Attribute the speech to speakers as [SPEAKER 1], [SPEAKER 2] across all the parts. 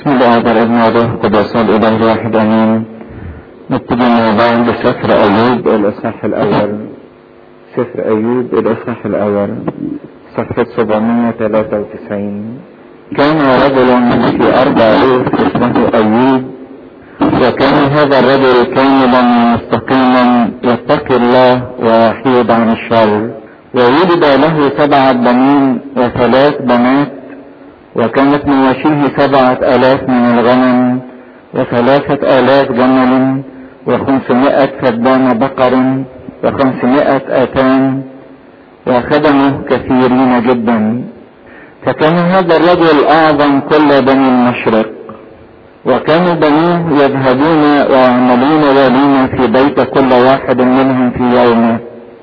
[SPEAKER 1] بسم الله الابن والروح القدس الاله الواحد امين نبتدي مع بعض بسفر ايوب الاصحاح الاول سفر ايوب الاصحاح الاول صفحة 793 كان رجل في ارض عروس اسمه ايوب وكان هذا الرجل كاملا مستقيما يتقي الله ويحيد عن الشر وولد له سبعة بنين وثلاث بنات وكانت مواشيه سبعة آلاف من الغنم وثلاثة آلاف جمل وخمسمائة فدان بقر وخمسمائة آتان وخدمه كثيرين جدا فكان هذا الرجل أعظم كل بني المشرق وكانوا بنيه يذهبون ويعملون وليمة في بيت كل واحد منهم في يومه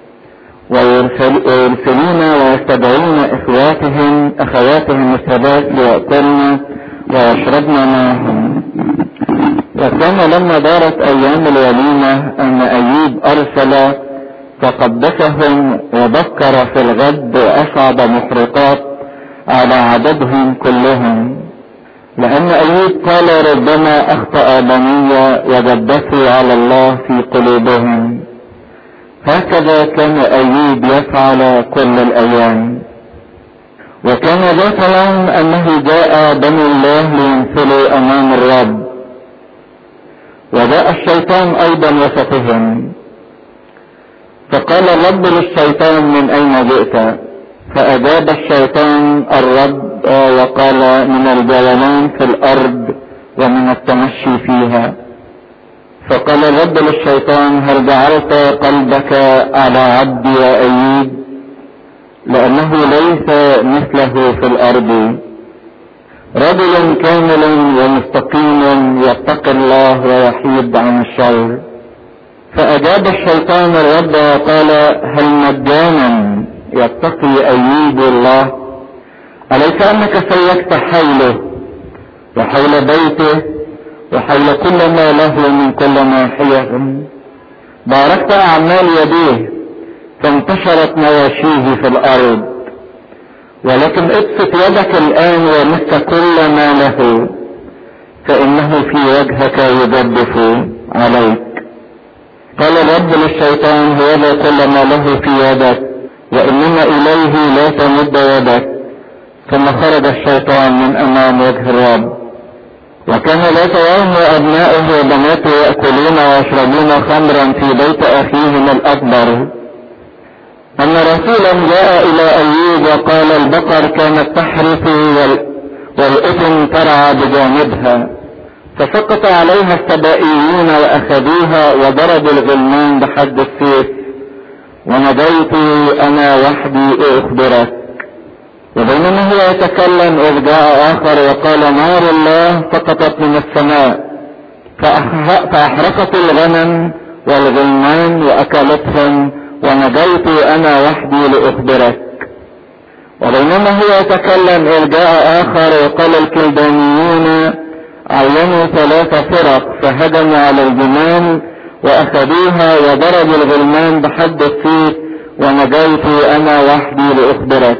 [SPEAKER 1] ويرسلون ويستدعون اخواتهم اخواتهم الثلاث ليأكلن ويشربن معهم وكان لما دارت ايام الوليمة ان ايوب ارسل فقدسهم وبكر في الغد واصعد محرقات على عددهم كلهم لان ايوب قال ربما اخطأ بني وجدثوا على الله في قلوبهم هكذا كان ايوب يفعل كل الايام وكان ذات يوم انه جاء بني الله لينفلوا امام الرب وجاء الشيطان ايضا وسطهم فقال الرب للشيطان من اين جئت فاجاب الشيطان الرب وقال من الجولان في الارض ومن التمشي فيها فقال الرب للشيطان هل جعلت قلبك على عبدي وأيوب لأنه ليس مثله في الأرض رجل كامل ومستقيم يتقي الله ويحيد عن الشر فأجاب الشيطان الرب وقال هل مجانا يتقي أيوب الله أليس أنك سيكت حوله وحول بيته وحول كل ما له من كل ناحية باركت أعمال يديه فانتشرت مواشيه في الأرض ولكن ابسط يدك الآن ومس كل ما له فإنه في وجهك يجدف عليك قال الرب للشيطان هذا كل ما له في يدك وإنما إليه لا تمد يدك ثم خرج الشيطان من أمام وجه الرب وكان ذات يوم أبناؤه وبناته يأكلون ويشربون خمرا في بيت أخيهم الأكبر أن رسولا جاء إلى أيوب وقال البقر كانت تحرث والإثم ترعى بجانبها فسقط عليها السبائيون وأخذوها وضربوا الغلمان بحد السيف وناديت أنا وحدي أخبرك وبينما هو يتكلم إذ جاء آخر وقال نار الله سقطت من السماء فأحرقت الغنم والغلمان وأكلتهم ونجيت أنا وحدي لأخبرك وبينما هو يتكلم إذ جاء آخر وقال الكلدانيون عينوا ثلاث فرق فهجموا على الجمال وأخذوها وضربوا الغلمان بحد السيف ونجيت أنا وحدي لأخبرك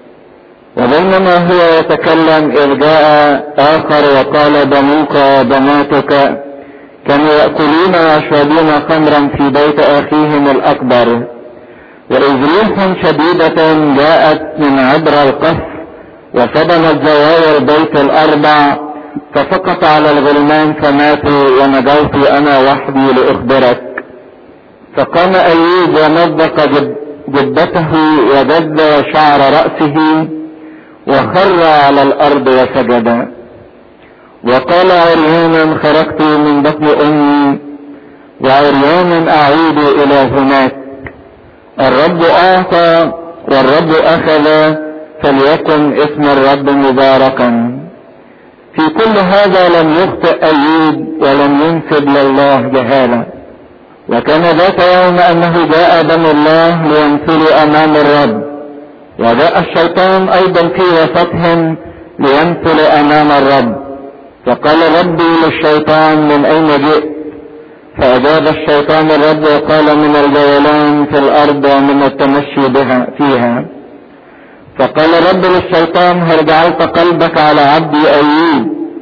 [SPEAKER 1] وبينما هو يتكلم إذ جاء آخر وقال بنوك وبناتك كانوا يأكلون ويشربون خمرا في بيت أخيهم الأكبر وإذ ريح شديدة جاءت من عبر القصر وصدمت زوايا البيت الأربع فسقط على الغلمان فماتوا ونجوت أنا وحدي لأخبرك فقام أيوب ومزق جبته وجد شعر رأسه وخر على الارض وسجد وقال عريانا خرجت من بطن امي وعريانا اعود الى هناك الرب اعطى والرب اخذ فليكن اسم الرب مباركا في كل هذا لم يخطئ ايوب ولم ينسب لله جهاله وكان ذات يوم انه جاء بنو الله ليمثلوا امام الرب وجاء الشيطان ايضا في وسطهم ليمثل امام الرب فقال ربي للشيطان من اين جئت فاجاب الشيطان الرب وقال من الجولان في الارض ومن التمشي بها فيها فقال الرب للشيطان هل جعلت قلبك على عبدي ايوب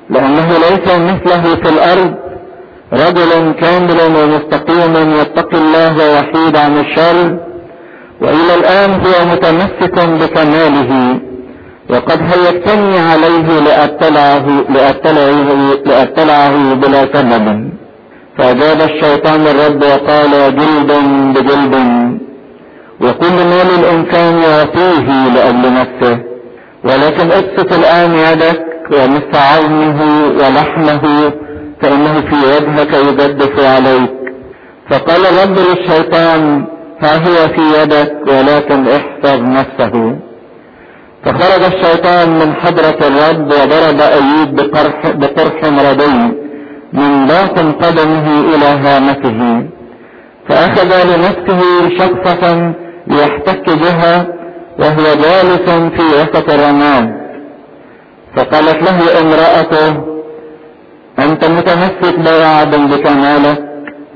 [SPEAKER 1] لأنه ليس مثله في الأرض رجل كامل ومستقيم يتقي الله ويحيد عن الشر وإلى الآن هو متمسك بكماله وقد هيجتني عليه لأطلعه, لأطلعه, لأطلعه بلا سبب فأجاب الشيطان الرب وقال جلد بجلد وكل مال الإنسان يعطيه لأجل نفسه ولكن ابسط الآن يدك ومس عظمه ولحمه فإنه في وجهك يجدف عليك فقال الرب للشيطان ها هو في يدك ولكن احفظ نفسه فخرج الشيطان من حضرة الرب وضرب أيوب بقرح, بقرح ردي من باطن قدمه إلى هامته فأخذ لنفسه شخصة ليحتك بها وهو جالس في وسط الرماد فقالت له امرأته أنت متمسك بوعد بكمالك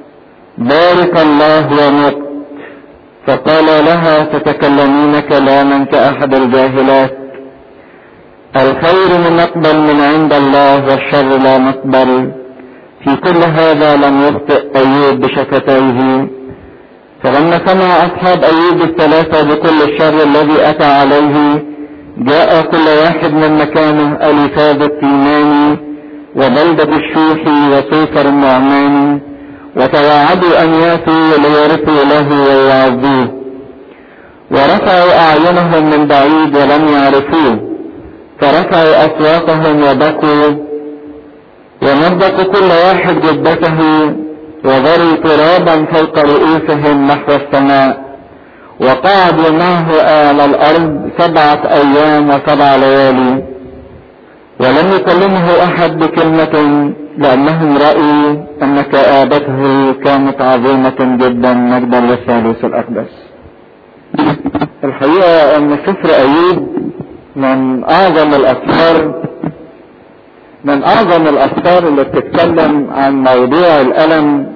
[SPEAKER 1] بارك الله ومت فقال لها تتكلمين كلاما كأحد الجاهلات الخير من نقبل من عند الله والشر لا نقبل في كل هذا لم يخطئ أيوب بشفتيه فلما سمع أصحاب أيوب الثلاثة بكل الشر الذي أتى عليه جاء كل واحد من مكانه ألفاظ التيماني وبلدة الشوحي وسوفر النعماني وتواعدوا أن يأتوا ليرثوا له ويعظوه ورفعوا أعينهم من بعيد ولم يعرفوه فرفعوا أصواتهم وبكوا ومزقوا كل واحد جدته وذروا ترابا فوق رؤوسهم نحو السماء وقعدوا معه على الأرض سبعة أيام وسبع ليالي ولم يكلمه أحد بكلمة لأنهم رأوا أن كآبته كانت عظيمة جدا مجدا للثالوث الأقدس الحقيقة أن سفر أيوب من أعظم الأسفار من أعظم الأسفار اللي بتتكلم عن موضوع الألم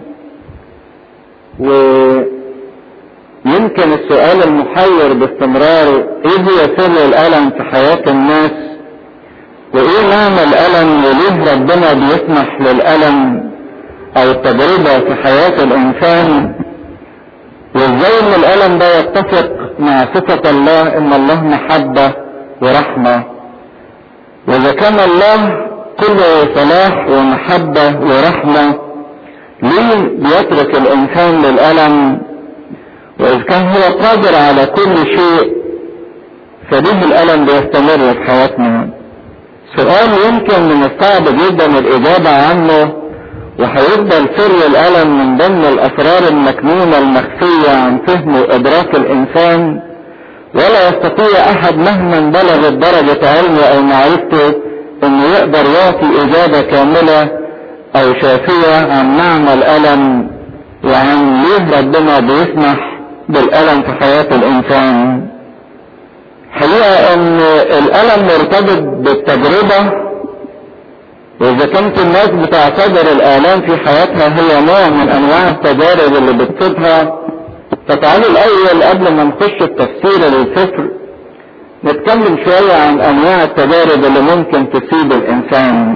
[SPEAKER 1] ويمكن السؤال المحير باستمرار إيه هو سر الألم في حياة الناس وايه معنى الالم وليه ربنا بيسمح للالم او التجربة في حياة الانسان وازاي ان الالم ده يتفق مع صفة الله ان الله محبة ورحمة واذا كان الله كله صلاح ومحبة ورحمة ليه بيترك الانسان للالم واذا كان هو قادر على كل شيء فليه الالم بيستمر في حياتنا سؤال يمكن من الصعب جدا الاجابة عنه وهيفضل سر الالم من ضمن الاسرار المكنونة المخفية عن فهم وادراك الانسان ولا يستطيع احد مهما بلغت درجة علمه او معرفته انه يقدر يعطي اجابة كاملة او شافية عن معنى الالم وعن ليه ربنا بيسمح بالالم في حياة الانسان حقيقة ان الالم مرتبط بالتجربة واذا كانت الناس بتعتبر الالام في حياتها هي نوع من انواع التجارب اللي بتصيبها فتعالوا الاول قبل ما نخش التفسير للفكر نتكلم شوية عن انواع التجارب اللي ممكن تصيب الانسان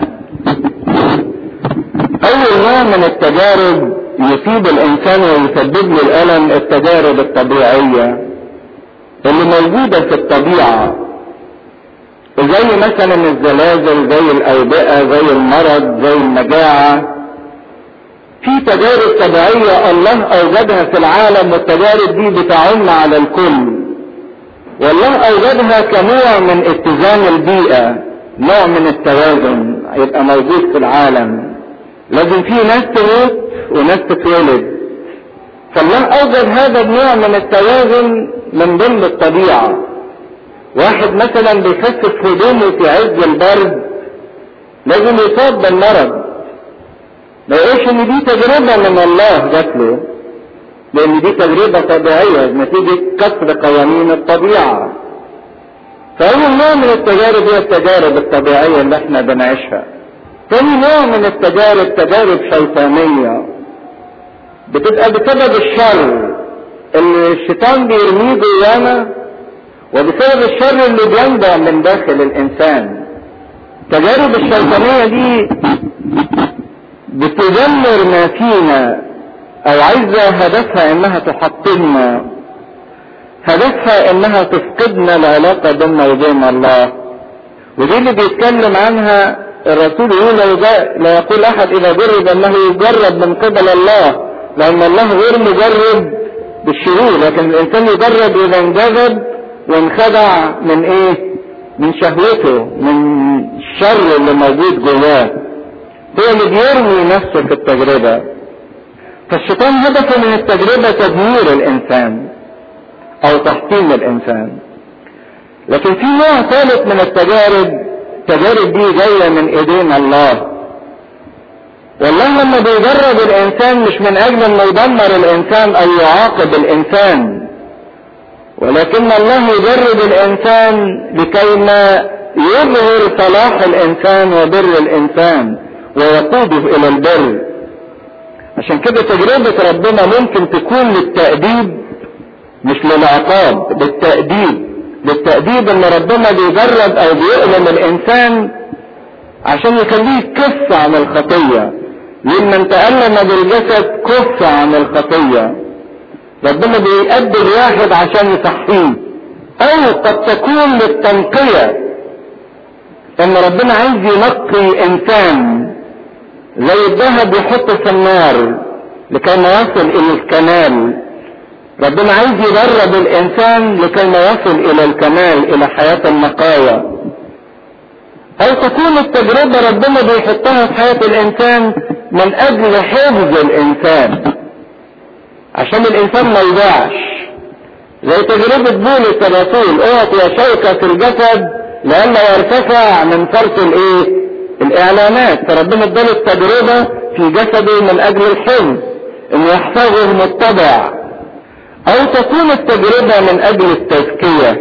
[SPEAKER 1] اول نوع من التجارب يصيب الانسان ويسبب له الالم التجارب الطبيعيه اللي موجودة في الطبيعة زي مثلا الزلازل زي الأوبئة زي المرض زي المجاعة في تجارب طبيعية الله أوجدها في العالم والتجارب دي بتعم على الكل والله أوجدها كنوع من اتزان البيئة نوع من التوازن يبقى موجود في العالم لازم في ناس تموت وناس تتولد فالله اوجد هذا النوع من التوازن من ضمن الطبيعة واحد مثلا بيخفف هدومه في عز البرد لازم يصاب بالمرض ما يقولش ان دي تجربة من الله جات له لان دي تجربة طبيعية نتيجة كسر قوانين الطبيعة فأول نوع من التجارب هي التجارب الطبيعية اللي احنا بنعيشها تاني نوع من التجارب تجارب شيطانية بتبقى بسبب الشر اللي الشيطان بيرميه جوانا وبسبب الشر اللي بينبع من داخل الانسان التجارب الشيطانية دي بتدمر ما فينا او عايزة هدفها انها تحطمنا هدفها انها تفقدنا العلاقة بيننا وبين الله ودي اللي بيتكلم عنها الرسول يقول لا يقول احد اذا جرب انه يجرب من قبل الله لان الله غير مجرب بالشرور لكن الانسان يجرب اذا انجذب وانخدع من ايه من شهوته من الشر اللي موجود جواه هو اللي بيرمي نفسه في التجربة فالشيطان هدفه من التجربة تدمير الانسان او تحطيم الانسان لكن في نوع ثالث من التجارب التجارب دي جاية من ايدين الله والله لما بيجرب الانسان مش من اجل انه يدمر الانسان او يعاقب الانسان ولكن الله يجرب الانسان لكي ما يظهر صلاح الانسان وبر الانسان ويقوده الى البر عشان كده تجربة ربنا ممكن تكون للتأديب مش للعقاب للتأديب للتأديب ان ربنا بيجرب او بيؤلم الانسان عشان يخليه يكف عن الخطية لمن تألم بالجسد كف عن الخطية ربنا بيأدي الواحد عشان يصحيه او قد تكون للتنقية ان ربنا عايز ينقي انسان زي الذهب يحطه في النار لكي ما يصل الى الكمال ربنا عايز يدرب الانسان لكي ما يصل الى الكمال الى حياة النقايا او تكون التجربة ربنا بيحطها في حياة الانسان من اجل حفظ الانسان عشان الانسان ما يضيعش زي تجربة بولس الرسول اعطي شوكة في الجسد لئلا يرتفع من فرط الايه الاعلانات فربنا اداله التجربة في جسده من اجل الحفظ انه يحفظه متبع او تكون التجربة من اجل التزكية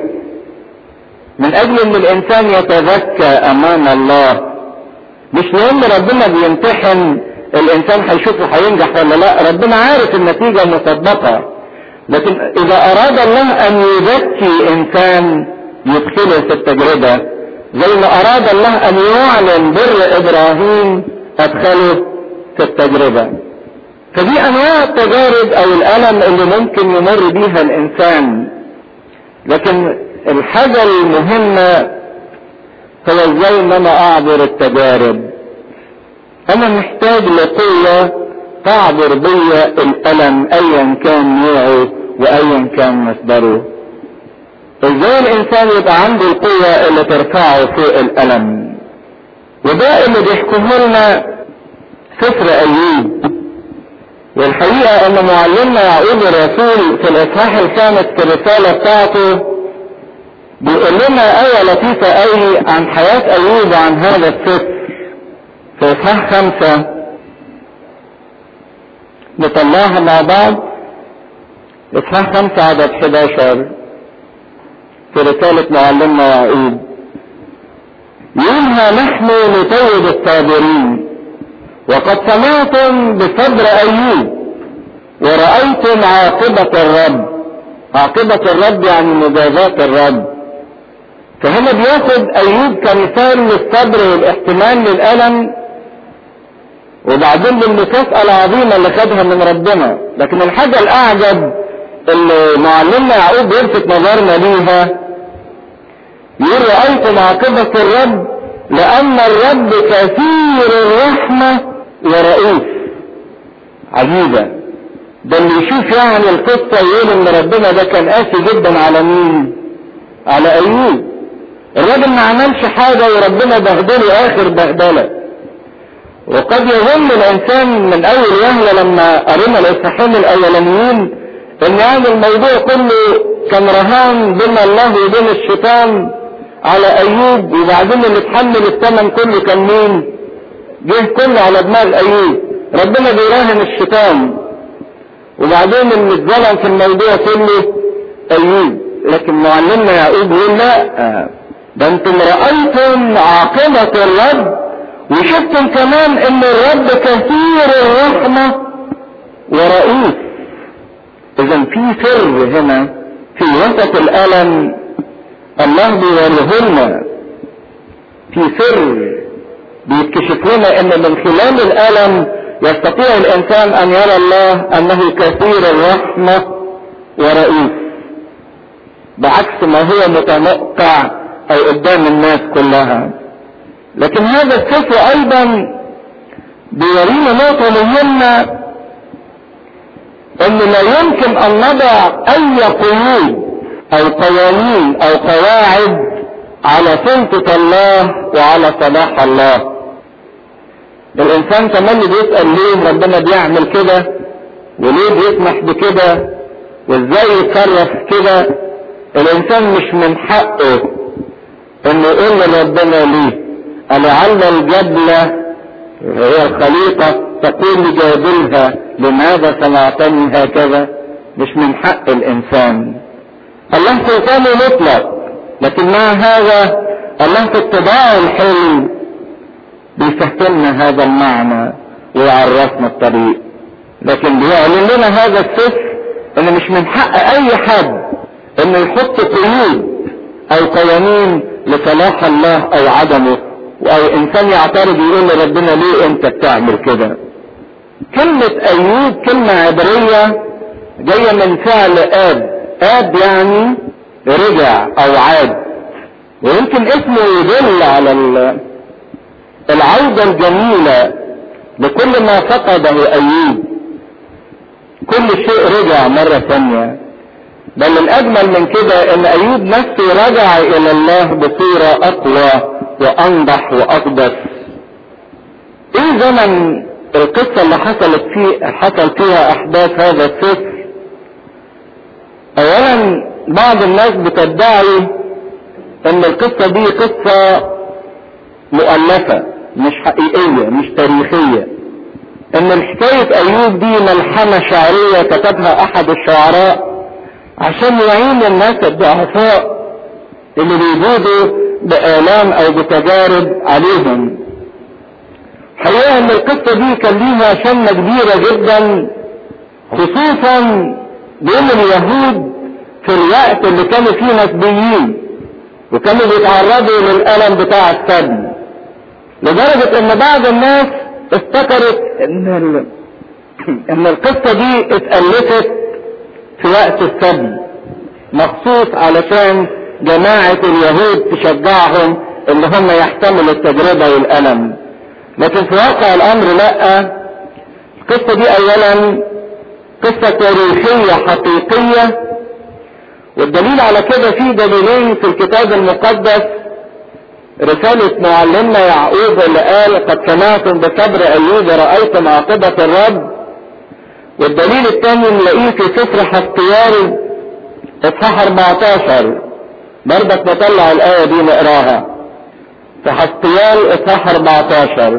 [SPEAKER 1] من اجل ان الانسان يتزكى امام الله مش لان ربنا بيمتحن الانسان هيشوفه هينجح ولا لا ربنا عارف النتيجة مسبقة لكن اذا اراد الله ان يزكي انسان يدخله في التجربة زي ما اراد الله ان يعلن بر ابراهيم ادخله في التجربة فدي انواع التجارب او الالم اللي ممكن يمر بيها الانسان لكن الحاجة المهمة هو ازاي ان انا اعبر التجارب انا محتاج لقوة تعبر بيا الالم ايا كان نوعه وايا كان مصدره ازاي الانسان يبقى عنده القوة اللي ترفعه فوق الالم وده اللي بيحكمه لنا سفر ايوب والحقيقة ان معلمنا يعقوب الرسول في الاصحاح الخامس في الرسالة بتاعته بيقول لنا آية لطيفة قوي عن حياة أيوب وعن هذا السفر في إصحاح خمسة نطلعها مع بعض إصحاح خمسة عدد 11 في رسالة معلمنا يعقوب يقولها نحن نطيب الصابرين وقد سمعتم بصبر أيوب ورأيتم عاقبة الرب عاقبة الرب يعني مجازات الرب فهنا بياخد ايوب كمثال للصبر والاحتمال للالم وبعدين للمكافأة العظيمة اللي خدها من ربنا لكن الحاجة الاعجب اللي معلمنا يعقوب يلفت نظرنا ليها يقول رأيتم عاقبة الرب لأن الرب كثير الرحمة ورؤوف عجيبة ده اللي يشوف يعني القصة يقول ان ربنا ده كان قاسي جدا على مين على ايوب الراجل ما عملش حاجة وربنا بهدله اخر بهدلة وقد يظن الانسان من اول وهلة لما قرينا الاصحاحين الاولانيين ان يعني الموضوع كله كان رهان بين الله وبين الشيطان على ايوب وبعدين اللي اتحمل الثمن كله كان مين جه كله على دماغ ايوب ربنا بيراهن الشيطان وبعدين اللي اتظلم في الموضوع كله ايوب لكن معلمنا يعقوب يقول لا ده انتم رأيتم عاقبة الرب وشفتم كمان ان الرب كثير الرحمة ورؤوف اذا في سر هنا في وسط الالم الله بيوريه لنا في سر بيكشف لنا ان من خلال الالم يستطيع الانسان ان يرى الله انه كثير الرحمة ورئيس بعكس ما هو متمتع او قدام الناس كلها لكن هذا السفر ايضا بيورينا نقطة مهمة ان لا يمكن ان نضع اي قيود او قوانين او قواعد على سلطة الله وعلى صلاح الله الانسان كمان بيسأل ليه ربنا بيعمل كده وليه بيسمح بكده وازاي يتصرف كده الانسان مش من حقه انه يقول لربنا ليه ألعل الجبلة هي الخليقة تقول لجابلها لماذا صنعتني هكذا مش من حق الانسان الله سلطانه مطلق لكن مع هذا الله في اتباعه الحلم بيفهمنا هذا المعنى ويعرفنا الطريق لكن بيعلن لنا هذا السفر ان مش من حق اي حد انه يحط قيود او قوانين لصلاح الله او عدمه او انسان يعترض يقول لربنا ليه انت بتعمل كده كلمة ايوب كلمة عبرية جاية من فعل اب اب يعني رجع او عاد ويمكن اسمه يدل على العودة الجميلة لكل ما فقده ايوب كل شيء رجع مرة ثانية بل الاجمل من كده ان ايوب نفسه رجع الى الله بصورة اقوى وانضح واقدس ايه زمن القصة اللي حصلت فيه حصل فيها احداث هذا السفر اولا بعض الناس بتدعي ان القصة دي قصة مؤلفة مش حقيقية مش تاريخية ان الحكاية ايوب دي ملحمة شعرية كتبها احد الشعراء عشان يعين الناس الضعفاء اللي بيجودوا بآلام او بتجارب عليهم حقيقة ان القصة دي كان ليها شنة كبيرة جدا خصوصا بين اليهود في الوقت اللي كانوا فيه مسبيين وكانوا بيتعرضوا للألم بتاع السبي لدرجة ان بعض الناس افتكرت ان ال... ان القصة دي اتألفت في وقت السبي مخصوص علشان جماعة اليهود تشجعهم ان هم يحتملوا التجربة والألم لكن في واقع الامر لا القصة دي اولا قصة تاريخية حقيقية والدليل على كده في دليلين في الكتاب المقدس رسالة معلمنا يعقوب اللي قال قد سمعتم بصبر ايوب رأيتم عاقبة الرب والدليل الثاني نلاقيه في سفر حسقيال اصحاح 14 برضك نطلع الآية دي نقراها في حسقيال اصحاح 14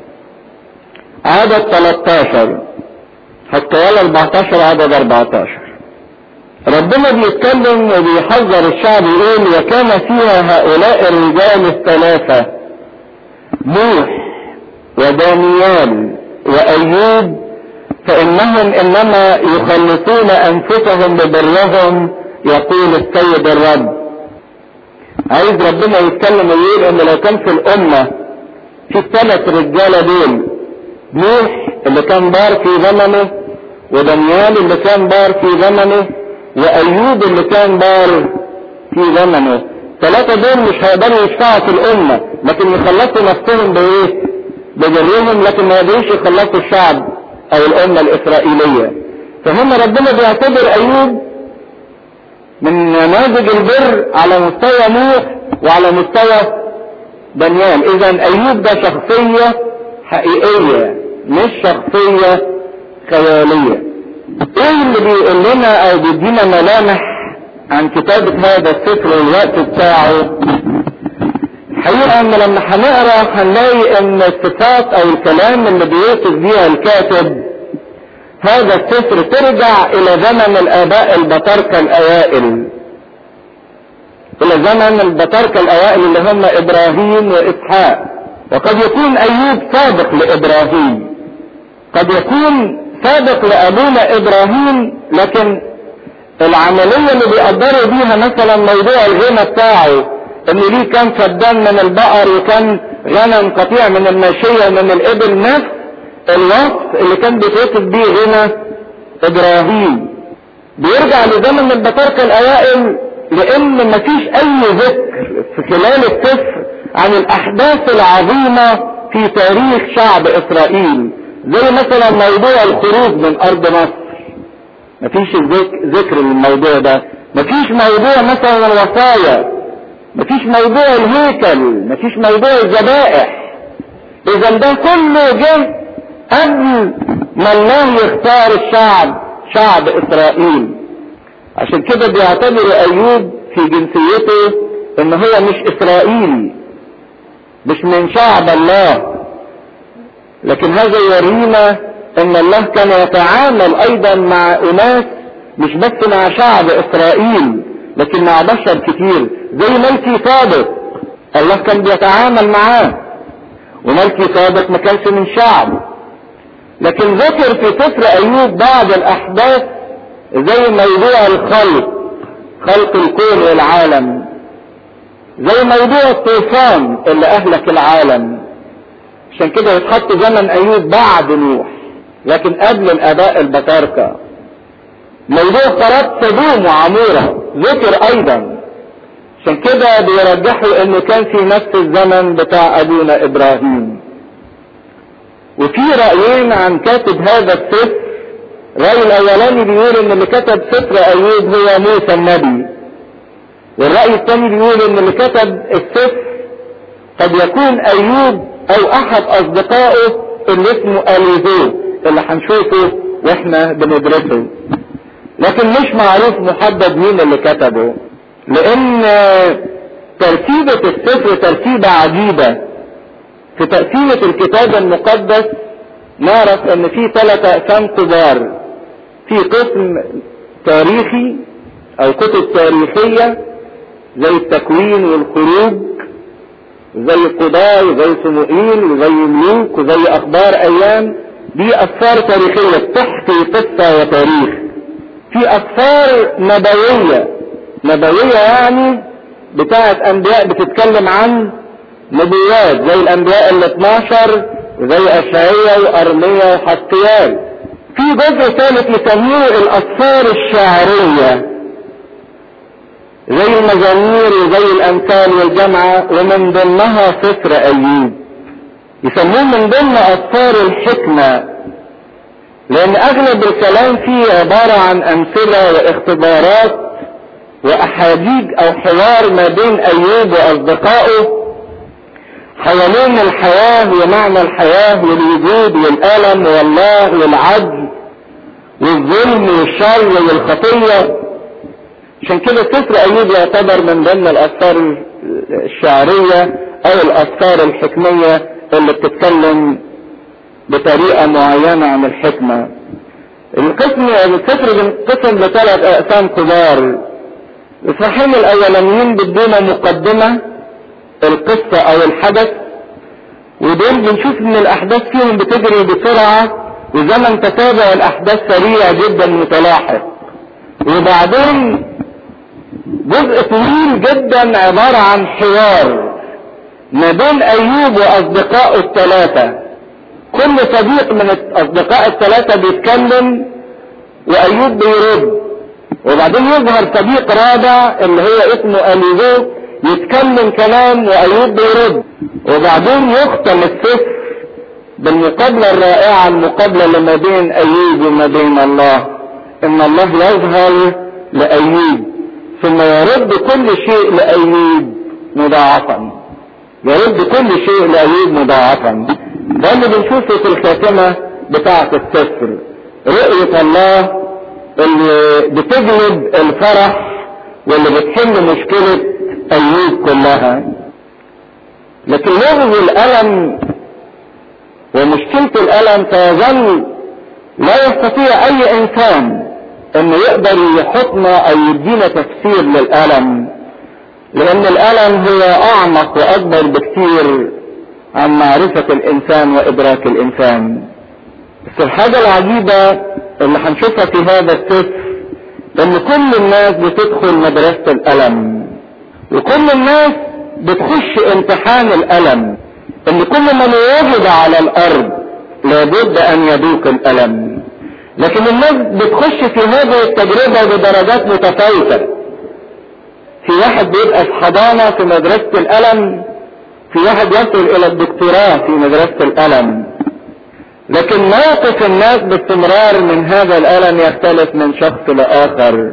[SPEAKER 1] عدد 13 حسقيال 14 عدد 14 ربنا بيتكلم وبيحذر الشعب يقول وكان فيها هؤلاء الرجال الثلاثة نوح ودانيال وأيوب فإنهم إنما يخلصون أنفسهم ببرهم يقول السيد الرب عايز ربنا يتكلم ويقول ان لو كان في الامة في الثلاث رجالة دول نوح اللي كان بار في زمنه ودانيال اللي كان بار في زمنه وايوب اللي كان بار في زمنه ثلاثة دول مش هيقدروا يشفعوا في الامة لكن يخلصوا نفسهم بايه بجريهم لكن ما يقدروش يخلصوا الشعب او الامة الاسرائيلية فهم ربنا بيعتبر ايوب من نماذج البر على مستوى نوح وعلى مستوى دانيال اذا ايوب ده شخصية حقيقية مش شخصية خيالية ايه اللي بيقول لنا او بيدينا ملامح عن كتابة هذا السفر والوقت بتاعه حقيقة ان لما هنقرا هنلاقي ان الصفات او الكلام اللي بيوصف بيها الكاتب هذا السفر ترجع الى زمن الاباء البطاركة الاوائل الى زمن البطاركة الاوائل اللي هم ابراهيم واسحاق وقد يكون ايوب سابق لابراهيم قد يكون سابق لابونا ابراهيم لكن العملية اللي بيقدروا بيها مثلا موضوع الغنى بتاعه ان ليه كان فدان من البقر وكان غنم قطيع من الماشية ومن الابل نفس الوصف اللي كان بيتوصف بيه غنى ابراهيم بيرجع لزمن البطاركة الاوائل لان مفيش اي ذكر في خلال السفر عن الاحداث العظيمة في تاريخ شعب اسرائيل زي مثلا موضوع الخروج من ارض مصر مفيش ذكر للموضوع ده مفيش موضوع مثلا الوصايا مفيش موضوع الهيكل مفيش موضوع الذبائح اذا ده كله جه قبل ما الله يختار الشعب شعب اسرائيل عشان كده بيعتبر ايوب في جنسيته ان هو مش اسرائيلي مش من شعب الله لكن هذا يورينا ان الله كان يتعامل ايضا مع اناس مش بس مع شعب اسرائيل لكن مع بشر كتير زي ملكي صادق الله كان بيتعامل معاه وملكي صادق ما كانش من شعبه لكن ذكر في سفر ايوب بعض الاحداث زي موضوع الخلق خلق الكون والعالم زي موضوع الطوفان اللي اهلك العالم عشان كده يتحط زمن ايوب بعد نوح لكن قبل الاباء البطاركه موضوع خراب سدوم وعموره ذكر ايضا عشان كده بيرجحوا انه كان في نفس الزمن بتاع ابونا ابراهيم وفي رايين عن كاتب هذا السفر الراي الاولاني بيقول ان اللي كتب سفر ايوب هو موسى النبي والراي الثاني بيقول ان اللي كتب السفر قد يكون ايوب او احد اصدقائه اللي اسمه اليزو اللي هنشوفه واحنا بندرسه لكن مش معروف محدد مين اللي كتبه لان ترتيبة السفر ترتيبة عجيبة في تقسيمة الكتاب المقدس نعرف ان في ثلاث اقسام كبار في قسم تاريخي او كتب تاريخية زي التكوين والخروج زي القضاء وزي صموئيل وزي ملوك وزي اخبار ايام دي اسفار تاريخية بتحكي قصة وتاريخ في اسفار نبوية نبوية يعني بتاعت انبياء بتتكلم عن نبوات زي الانبياء ال 12 وزي اشعياء وارميا وحسقيال في جزء ثالث يسموه الاسفار الشعريه زي المزامير وزي الامثال والجامعة ومن ضمنها سفر ايوب يسموه من ضمن اسفار الحكمة لان اغلب الكلام فيه عبارة عن امثلة واختبارات واحاديث او حوار ما بين ايوب واصدقائه حوالين الحياة ومعنى الحياة والوجود والالم والله والعدل والظلم والشر والخطية عشان كده سفر ايوب يعتبر من ضمن الاسفار الشعرية او الاسفار الحكمية اللي بتتكلم بطريقة معينة عن الحكمة القسم السفر بينقسم لثلاث اقسام كبار الاصحاحين الاولانيين بدون مقدمة القصة او الحدث ودول بنشوف ان الاحداث فيهم بتجري بسرعة وزمن تتابع الاحداث سريع جدا متلاحق وبعدين جزء طويل جدا عبارة عن حوار ما بين ايوب واصدقائه الثلاثة كل صديق من الاصدقاء الثلاثة بيتكلم وايوب بيرد وبعدين يظهر صديق رابع اللي هو اسمه اليزو يتكلم كلام وايوب بيرد وبعدين يختم السفر بالمقابلة الرائعة المقابلة اللي ما بين ايوب وما بين الله ان الله يظهر لايوب ثم يرد كل شيء لأيوب مضاعفا يرد كل شيء لأيوب مضاعفا ده اللي بنشوفه في الخاتمة بتاعة السفر رؤية الله اللي بتجلب الفرح واللي بتحل مشكلة أيوب كلها لكن لغز الألم ومشكلة الألم تظل لا يستطيع أي إنسان انه يقدر يحطنا او يدينا تفسير للالم لان الالم هو اعمق واكبر بكثير عن معرفة الانسان وادراك الانسان بس الحاجة العجيبة اللي هنشوفها في هذا السفر ان كل الناس بتدخل مدرسة الالم وكل الناس بتخش امتحان الالم ان كل من وجد على الارض لابد ان يذوق الالم لكن الناس بتخش في هذه التجربة بدرجات متفاوتة في واحد بيبقى في حضانة في مدرسة الألم في واحد يصل إلى الدكتوراه في مدرسة الألم لكن موقف الناس باستمرار من هذا الألم يختلف من شخص لآخر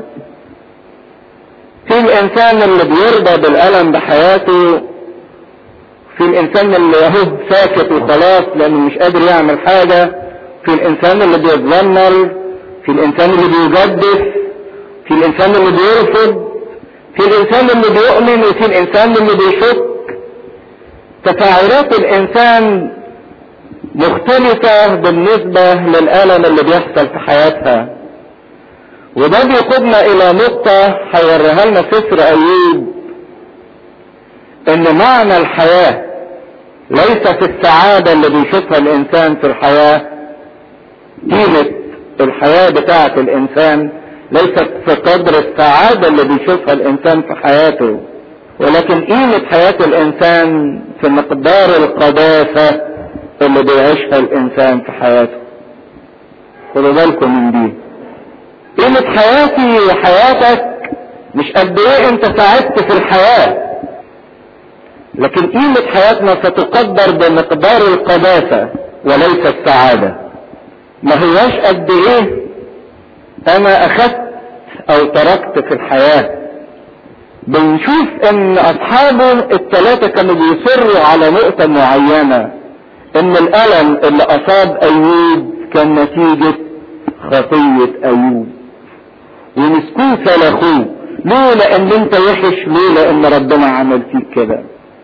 [SPEAKER 1] في الإنسان اللي بيرضى بالألم بحياته في الإنسان اللي يهب ساكت وخلاص لأنه مش قادر يعمل حاجة في الإنسان اللي بيتذمر في الإنسان اللي بيجدف في الإنسان اللي بيرفض في الإنسان اللي بيؤمن وفي الإنسان اللي بيشك تفاعلات الإنسان مختلفة بالنسبة للألم اللي بيحصل في حياتها وده بيقودنا إلى نقطة هيوريها لنا سفر أيوب إن معنى الحياة ليس في السعادة اللي بيشوفها الإنسان في الحياة قيمة الحياة بتاعة الإنسان ليست في قدر السعادة اللي بيشوفها الإنسان في حياته ولكن قيمة حياة الإنسان في مقدار القداسة اللي بيعيشها الإنسان في حياته خدوا بالكم من دي قيمة حياتي وحياتك مش قد ايه انت ساعدت في الحياة لكن قيمة حياتنا ستقدر بمقدار القداسة وليس السعادة ما هياش قد ايه انا اخذت او تركت في الحياة بنشوف ان اصحابه الثلاثة كانوا بيصروا على نقطة معينة ان الالم اللي اصاب ايوب كان نتيجة خطية ايوب ومسكوه سلخوه ليه لان انت وحش ليه لان ربنا عمل فيك كده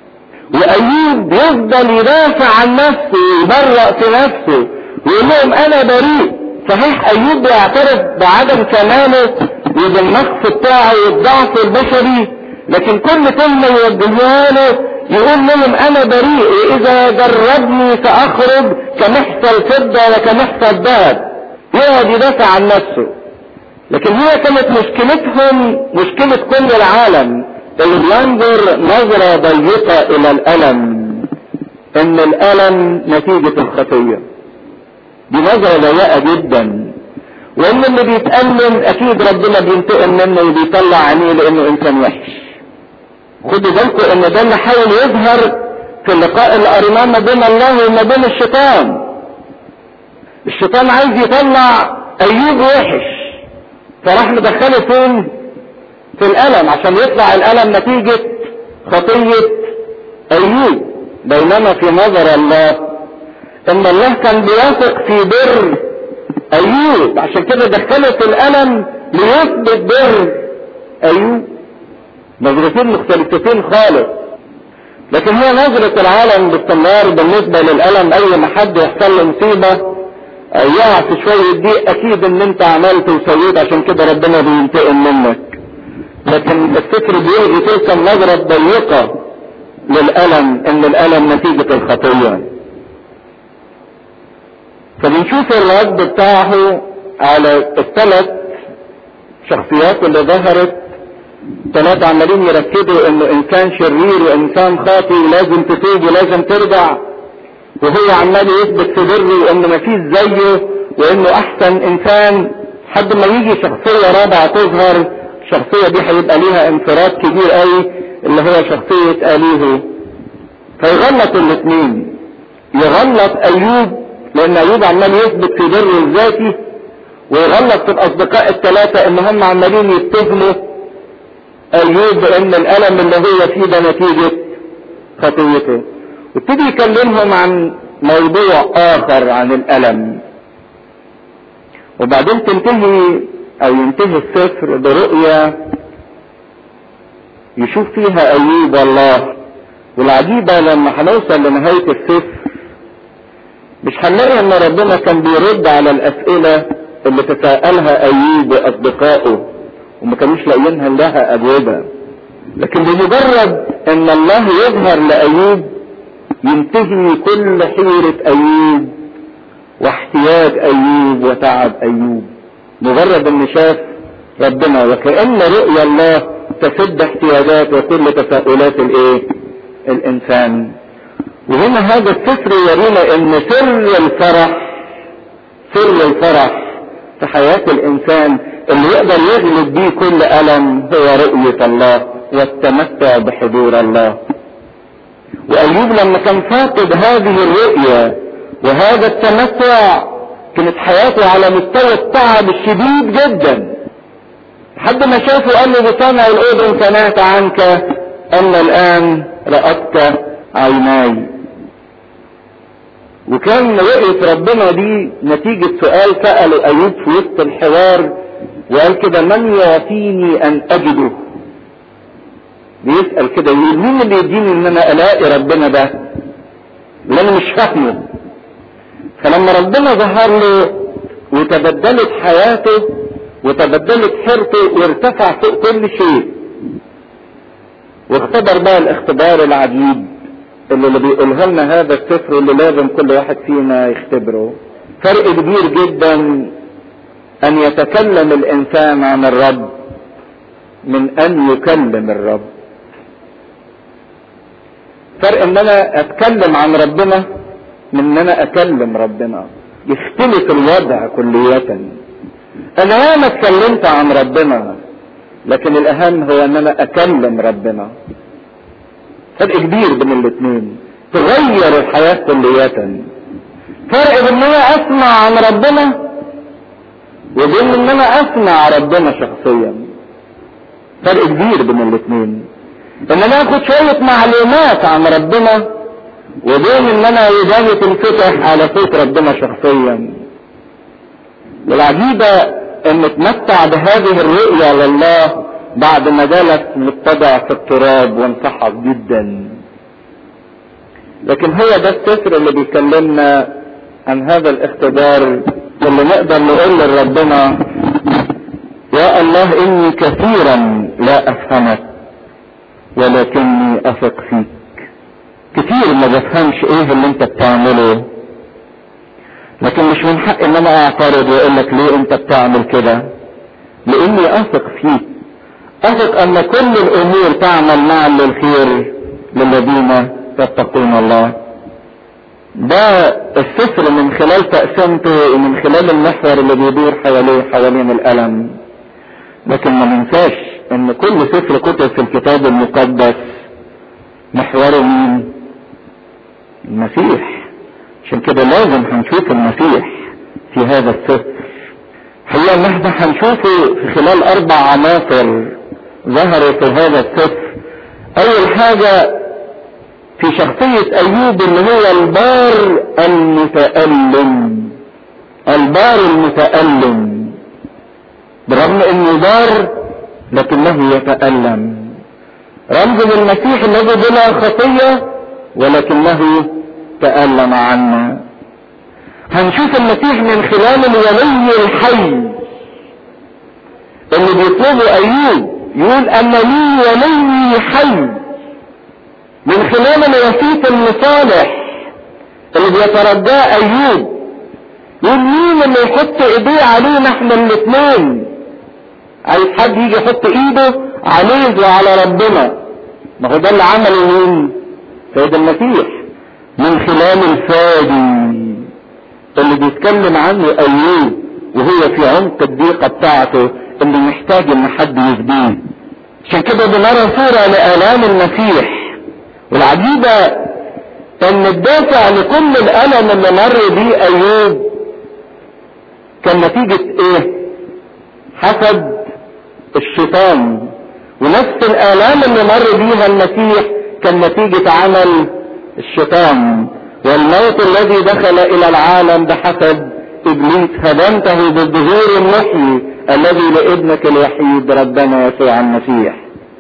[SPEAKER 1] وايوب يفضل يدافع عن نفسه ويبرأ في نفسه ويقول لهم انا بريء صحيح ايوب بيعترف بعدم كماله وبالنقص بتاعه والضعف البشري لكن كل كلمة يوجهها له يقول لهم انا بريء واذا جربني ساخرج كمحصى الفضة وكمحصى الذهب يقعد يدافع عن نفسه لكن هي كانت مشكلتهم مشكلة كل العالم اللي بينظر نظرة ضيقة الى الالم ان الالم نتيجة الخطية دي نظرة ضيقة جدا وان اللي بيتألم اكيد ربنا بينتقم منه وبيطلع عينيه لانه انسان وحش خدوا بالكم ان ده اللي حاول يظهر في اللقاء اللي قريناه ما بين الله وما بين الشيطان الشيطان عايز يطلع ايوب وحش فراح مدخله فين في الالم عشان يطلع الالم نتيجة خطية ايوب بينما في نظر الله ان الله كان بيثق في بر ايوب عشان كده دخله في الالم ليثبت بر ايوب نظرتين مختلفتين خالص لكن هي نظرة العالم باستمرار بالنسبة للألم أي ما حد يحصل له مصيبة أو يقع في شوية ضيق أكيد إن أنت عملت وسويت عشان كده ربنا بينتقم منك. لكن الفكر بيلغي تلك النظرة الضيقة للألم إن الألم نتيجة الخطية. فبنشوف الرد بتاعه على الثلاث شخصيات اللي ظهرت ثلاثة عمالين يركزوا انه انسان شرير وانسان خاطي ولازم تتوب ولازم ترجع وهو عمال يثبت في بره وانه مفيش زيه وانه احسن انسان لحد ما يجي شخصية رابعة تظهر الشخصية دي هيبقى ليها انفراد كبير قوي اللي هو شخصية اليهو فيغلط الاثنين يغلط ايوب لان ايوب عمال يثبت في بره الذاتي ويغلط في الاصدقاء الثلاثة ان هم عمالين يتهموا ايوب بان الالم اللي هو فيه ده نتيجة خطيته وابتدي يكلمهم عن موضوع اخر عن الالم وبعدين تنتهي او ينتهي السفر برؤية يشوف فيها ايوب الله والعجيبة لما هنوصل لنهاية السفر مش هنلاقي ان ربنا كان بيرد على الاسئلة اللي تساءلها ايوب واصدقائه وما كانوش لاقيينها لها اجوبه لكن بمجرد ان الله يظهر لايوب ينتهي كل حيرة ايوب واحتياج ايوب وتعب ايوب مجرد ان شاف ربنا وكأن رؤيا الله تسد احتياجات وكل تساؤلات الايه الانسان وهنا هذا السفر يورينا ان سر الفرح سر الفرح في حياة الانسان اللي يقدر يغلب بيه كل الم هو رؤية الله والتمتع بحضور الله وايوب لما كان فاقد هذه الرؤية وهذا التمتع كانت حياته على مستوى التعب الشديد جدا لحد ما شافه قال له بسمع الاذن سمعت عنك اما الان رأتك عيناي وكان رؤية ربنا دي نتيجة سؤال سأله ايوب في وسط الحوار وقال كده من يعطيني ان اجده بيسأل كده يقول مين اللي يديني ان انا الاقي ربنا ده اللي انا مش فاهمه فلما ربنا ظهر له وتبدلت حياته وتبدلت حيرته وارتفع فوق كل شيء واختبر بقى الاختبار العجيب اللي, اللي بيقوله لنا هذا السفر اللي لازم كل واحد فينا يختبره فرق كبير جدا ان يتكلم الانسان عن الرب من ان يكلم الرب فرق ان انا اتكلم عن ربنا من ان انا اكلم ربنا يختلف الوضع كلية انا ياما اتكلمت عن ربنا لكن الاهم هو ان انا اكلم ربنا فرق كبير بين الاثنين تغير الحياة كلية فرق بين ان انا اسمع عن ربنا وبين ان انا اسمع ربنا شخصيا فرق كبير بين الاثنين ان انا اخد شوية معلومات عن ربنا وبين ان انا وداني تنفتح على صوت ربنا شخصيا والعجيبة ان اتمتع بهذه الرؤية لله بعد ما جلس متضع في التراب وانسحق جدا لكن هو ده السفر اللي بيكلمنا عن هذا الاختبار اللي نقدر نقول لربنا يا الله اني كثيرا لا افهمك ولكني اثق فيك كتير ما بفهمش ايه اللي انت بتعمله لكن مش من حق ان انا اعترض واقول لك ليه انت بتعمل كده لاني اثق فيك اثق ان كل الامور تعمل معا للخير للذين يتقون الله ده السفر من خلال تقسيمته ومن خلال المحور اللي بيدور حواليه حوالين الالم لكن ما ننساش ان كل سفر كتب في الكتاب المقدس محوره مين المسيح عشان كده لازم هنشوف المسيح في هذا السفر هي ان احنا هنشوفه في خلال اربع عناصر ظهروا في هذا السفر اول حاجة في شخصية ايوب اللي هو البار المتألم البار المتألم برغم انه بار لكنه يتألم رمز المسيح الذي بلا خطية ولكنه تألم عنا هنشوف المسيح من خلال الولي الحي اللي بيطلبه ايوب يقول ان لي ولي حي من خلال الوسيط المصالح اللي بيترجاه ايوب يقول مين اللي يحط ايديه علينا احنا الاثنين عايز حد يجي يحط ايده عليه وعلى ربنا ما هو ده اللي عمله مين سيد المسيح من خلال الفادي اللي بيتكلم عنه ايوب وهو في عمق الضيقه بتاعته اللي محتاج ان حد يفديه عشان كده بنرى صورة لآلام المسيح والعجيبة ان الدافع لكل الألم اللي مر بيه ايوب كان نتيجة ايه حسد الشيطان ونفس الآلام اللي مر بيها المسيح كان نتيجة عمل الشيطان والموت الذي دخل الى العالم بحسد ابليس هدمته بالظهور المحيي الذي لابنك الوحيد ربنا يسوع المسيح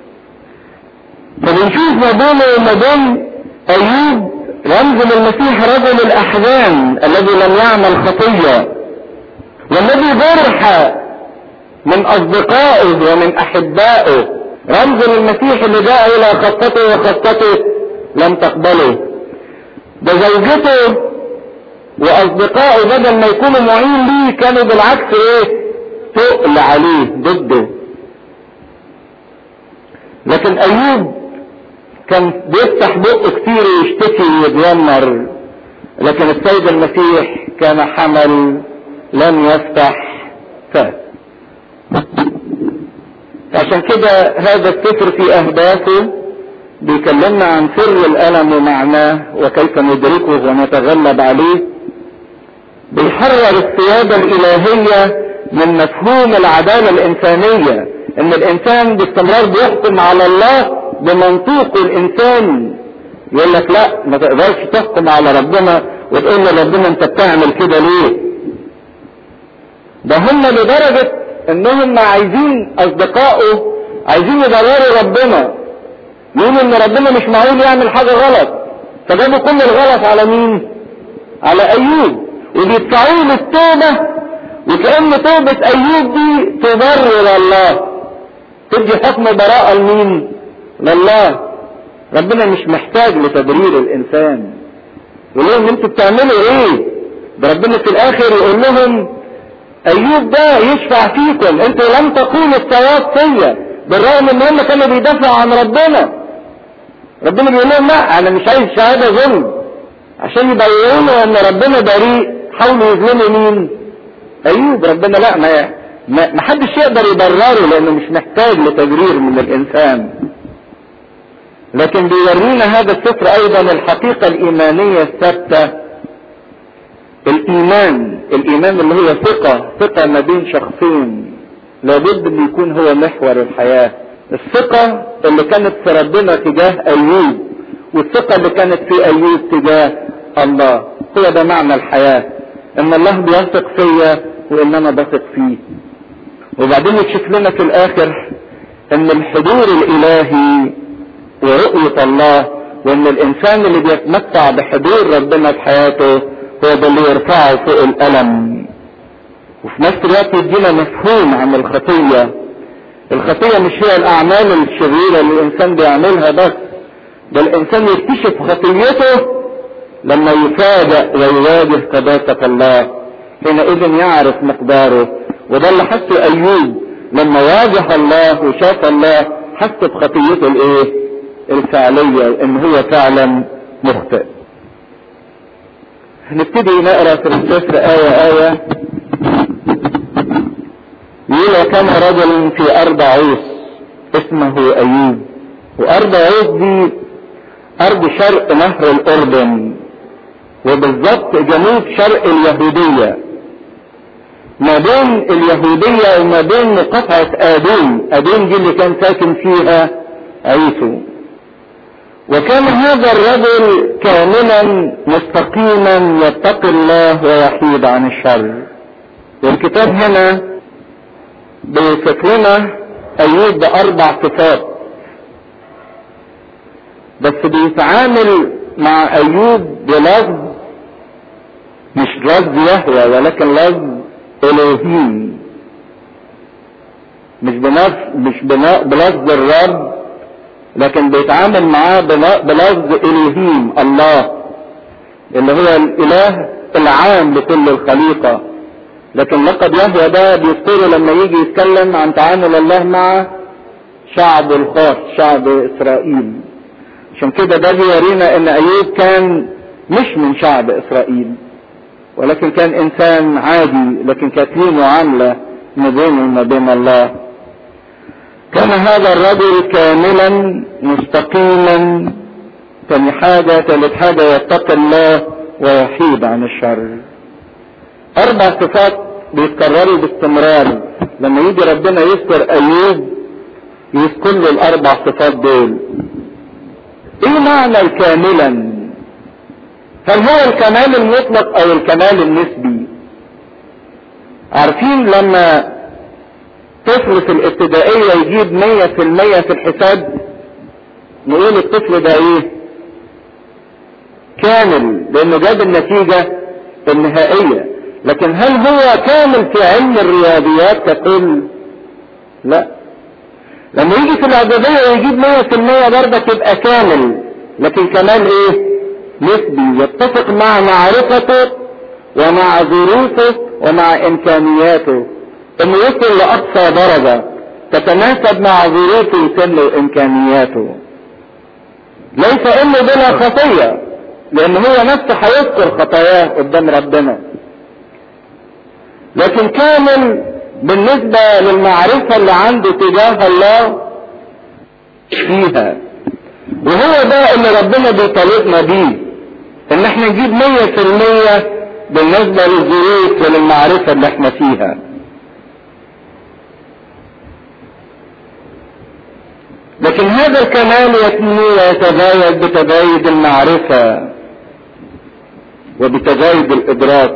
[SPEAKER 1] فبنشوف ما بينه وما بين ايوب رمز للمسيح رجل الاحزان الذي لم يعمل خطيه والذي برح من اصدقائه ومن احبائه رمز للمسيح اللي جاء الى خطته وخطته لم تقبله ده زوجته واصدقائه بدل ما يكونوا معين ليه كانوا بالعكس ايه تقل عليه ضده لكن ايوب كان بيفتح بقه كتير ويشتكي ويتذمر لكن السيد المسيح كان حمل لم يفتح فاه عشان كده هذا السفر في اهدافه بيكلمنا عن سر الالم ومعناه وكيف ندركه ونتغلب عليه بيحرر السياده الالهيه من مفهوم العداله الانسانيه ان الانسان باستمرار بيحكم على الله بمنطوقه الانساني يقول لك لا ما تقدرش تحكم على ربنا وتقول لربنا انت بتعمل كده ليه ده هم لدرجة انهم عايزين اصدقائه عايزين يضرروا ربنا يقولوا ان ربنا مش معقول يعمل حاجة غلط فجابوا كل الغلط على مين على ايوب وبيدفعوه للتوبة وكأن توبة ايوب دي تبرر الله تدي حكم براءة لمين لله ربنا مش محتاج لتبرير الانسان يقول لهم انتوا بتعملوا ايه ده ربنا في الاخر يقول لهم ايوب ده يشفع فيكم انتوا لم تقولوا الصواب فيا بالرغم ان هم كانوا بيدافعوا عن ربنا ربنا بيقول لهم لا انا مش عايز شهاده ظلم عشان يبينوا ان ربنا بريء حاولوا يظلموا مين ايوب ربنا لا ما ما حدش يقدر يبرره لانه مش محتاج لتبرير من الانسان لكن بيورينا هذا السفر ايضا الحقيقة الايمانية الثابتة الايمان الايمان اللي هو ثقة ثقة ما بين شخصين لابد ان يكون هو محور الحياة الثقة اللي كانت في ربنا تجاه ايوب والثقة اللي كانت في ايوب تجاه الله هو ده معنى الحياة ان الله بيثق فيا وان انا بثق فيه وبعدين يكشف لنا في الاخر ان الحضور الالهي ورؤية الله وان الانسان اللي بيتمتع بحضور ربنا في حياته هو ده اللي يرفعه فوق الالم وفي نفس الوقت يدينا مفهوم عن الخطية الخطية مش هي الاعمال الشريرة اللي الانسان بيعملها بس ده الانسان يكتشف خطيته لما يفاجأ ويواجه قداسة الله حينئذ يعرف مقداره وده اللي حسه ايوب لما واجه الله وشاف الله حس بخطيته الايه الفعلية ان هو فعلا مخطئ هنبتدي نقرا في السفر آية آية يقول كان رجل في أرض عوس اسمه أيوب وأرض عوس دي أرض شرق نهر الأردن وبالضبط جنوب شرق اليهودية ما بين اليهودية وما بين مقاطعة آدون آدون دي اللي كان ساكن فيها عيسو وكان هذا الرجل كاملا مستقيما يتقي الله ويحيد عن الشر والكتاب هنا بيوصف لنا ايوب باربع صفات بس بيتعامل مع ايوب بلفظ مش لفظ يهوى ولكن لفظ الوهيم مش بنفس مش بلفظ الرب لكن بيتعامل معاه بلفظ الهيم الله اللي هو الاله العام لكل الخليقة لكن لقب يهوى ده بيذكره لما يجي يتكلم عن تعامل الله مع شعبه الخاص شعب اسرائيل عشان كده ده بيورينا ان ايوب كان مش من شعب اسرائيل ولكن كان انسان عادي لكن كانت ليه معاملة ما بينه وما بين الله كان هذا الرجل كاملا مستقيما تاني حاجة تالت حاجة يتقي الله ويحيد عن الشر اربع صفات بيتكرروا باستمرار لما يجي ربنا يذكر ايوب يذكر له الاربع صفات دول ايه معنى الكاملا هل هو الكمال المطلق او الكمال النسبي عارفين لما طفل في الابتدائية يجيب مية في المية في الحساب نقول الطفل ده ايه كامل لانه جاب النتيجة النهائية لكن هل هو كامل في علم الرياضيات ككل لا لما يجي في الاعدادية ويجيب مية في المية برضك يبقى كامل لكن كمال ايه نسبي يتفق مع معرفته ومع ظروفه ومع امكانياته انه يصل لاقصى درجة تتناسب مع ظروفه وسنه وامكانياته ليس انه بلا خطية لان هو نفسه هيذكر خطاياه قدام ربنا لكن كامل بالنسبة للمعرفة اللي عنده تجاه الله فيها وهو ده اللي ربنا بيطالبنا بيه ان احنا نجيب مية في المية بالنسبة للظروف وللمعرفة اللي احنا فيها لكن هذا الكمال يتنمو ويتزايد بتزايد المعرفة وبتزايد الإدراك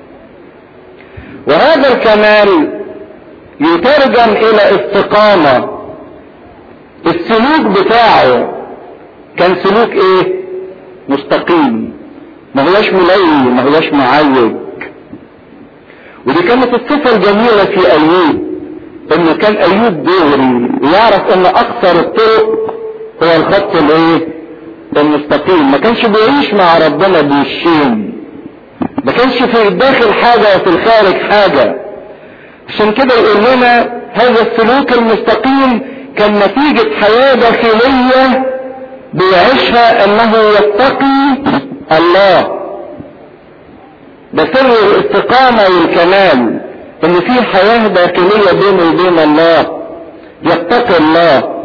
[SPEAKER 1] وهذا الكمال يترجم إلى استقامة السلوك بتاعه كان سلوك ايه مستقيم ما هوش ملوي ما هوش معوج ودي كانت الصفة الجميلة في ايوب انه كان ايوب دوري ويعرف ان اقصر الطرق هو الخط الايه المستقيم ما كانش بيعيش مع ربنا بوشين ما كانش في الداخل حاجة وفي الخارج حاجة عشان كده يقول لنا هذا السلوك المستقيم كان نتيجة حياة داخلية بيعيشها انه يتقي الله ده سر الاستقامة والكمال ان في حياة داخلية بينه وبين الله يتقي الله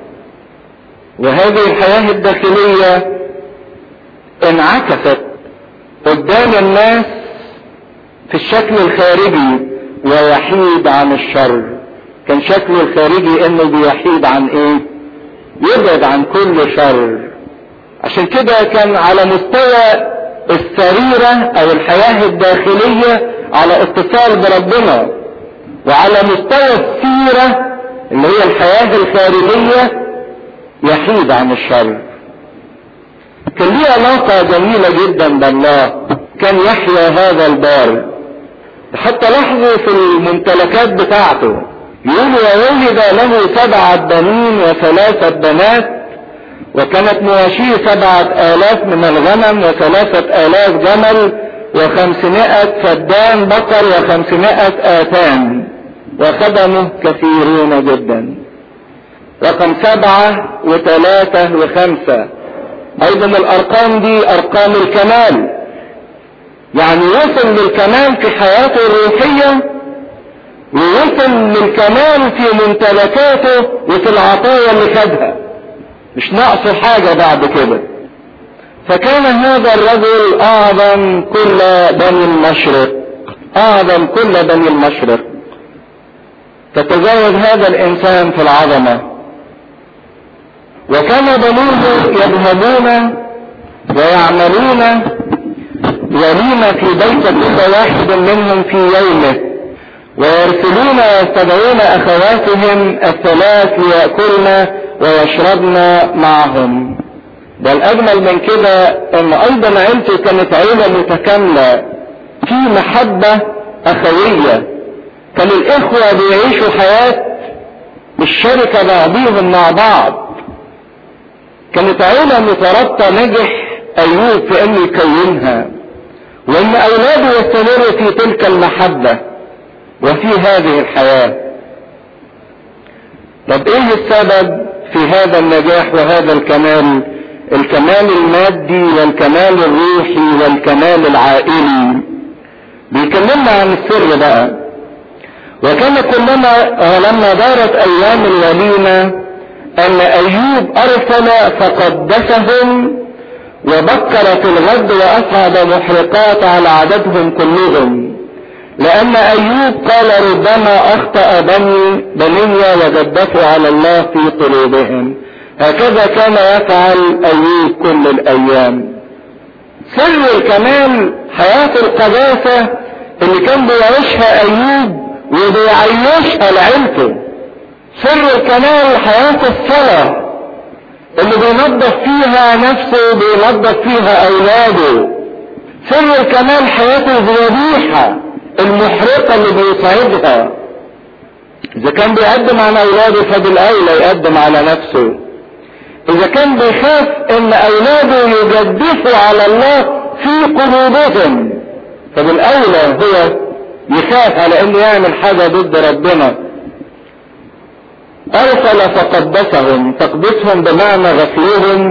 [SPEAKER 1] وهذه الحياة الداخلية انعكست قدام الناس في الشكل الخارجي ويحيد عن الشر كان شكله الخارجي انه بيحيد عن ايه يبعد عن كل شر عشان كده كان على مستوى السريرة او الحياة الداخلية على اتصال بربنا وعلى مستوى السيرة اللي هي الحياة الخارجية يحيد عن الشر كان ليه علاقة جميلة جدا بالله كان يحيا هذا البار حتى لاحظوا في الممتلكات بتاعته يقول وولد له سبعة بنين وثلاثة بنات وكانت مواشيه سبعة آلاف من الغنم وثلاثة آلاف جمل وخمسمائة فدان بقر وخمسمائة آتان وخدمه كثيرون جدا رقم سبعة وثلاثة وخمسة أيضا الأرقام دي أرقام الكمال يعني وصل للكمال في حياته الروحية ووصل للكمال في ممتلكاته وفي العطايا اللي خدها مش ناقصه حاجة بعد كده فكان هذا الرجل اعظم كل بني المشرق اعظم كل بني المشرق تتزاوج هذا الانسان في العظمة وكان بنوه يذهبون ويعملون وليمة في بيت كل واحد منهم في يومه ويرسلون ويستدعون اخواتهم الثلاث ليأكلن ويشربن معهم ده الاجمل من كده ان ايضا عيلته كانت عيلة متكاملة في محبة اخوية كان الاخوة بيعيشوا حياة الشركة بعضهم مع بعض كانت عيلة مترابطة نجح ايوب في انه يكونها وان اولاده يستمروا في تلك المحبة وفي هذه الحياة طب ايه السبب في هذا النجاح وهذا الكمال الكمال المادي والكمال الروحي والكمال العائلي بيكلمنا عن السر بقى وكان كلما لما دارت ايام الوليمة ان ايوب ارسل فقدسهم وبكر في الغد واصعد محرقات على عددهم كلهم لان ايوب قال ربما اخطأ بني بني وجدفوا على الله في قلوبهم هكذا كان يفعل ايوب كل الايام سر الكمال حياة القداسة اللي كان بيعيشها ايوب وبيعيشها لعيلته سر الكمال حياة الصلاة اللي بينظف فيها نفسه بينظف فيها اولاده سر الكمال حياة الذبيحة المحرقة اللي بيصعدها اذا كان بيقدم على اولاده فبالاولى يقدم على نفسه اذا كان بيخاف ان اولاده يجدفوا على الله في قلوبهم فبالاولى هو يخاف على انه يعمل حاجة ضد ربنا ارسل فقدسهم تقدسهم بمعنى غسلهم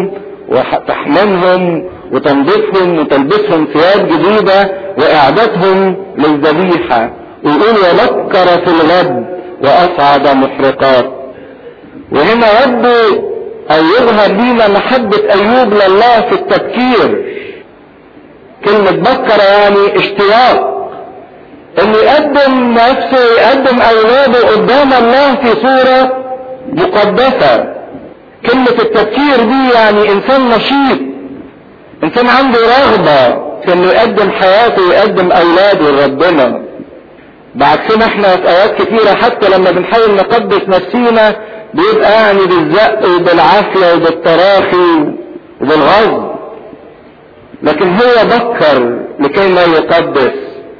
[SPEAKER 1] وتحملهم وتنظيفهم وتلبسهم ثياب جديدة واعدادهم للذبيحة ويقول وبكر في الغد واصعد محرقات وهنا يبدو او يظهر لينا محبة ايوب لله في التبكير كلمة بكر يعني اشتياق انه يقدم نفسه يقدم اولاده قدام الله في صورة مقدسة كلمة التفكير دي يعني انسان نشيط انسان عنده رغبة في انه يقدم حياته ويقدم اولاده لربنا بعكسنا احنا في اوقات كتيرة حتى لما بنحاول نقدس نفسينا بيبقى يعني بالزق وبالعافية وبالتراخي وبالغضب لكن هو بكر لكي ما يقدس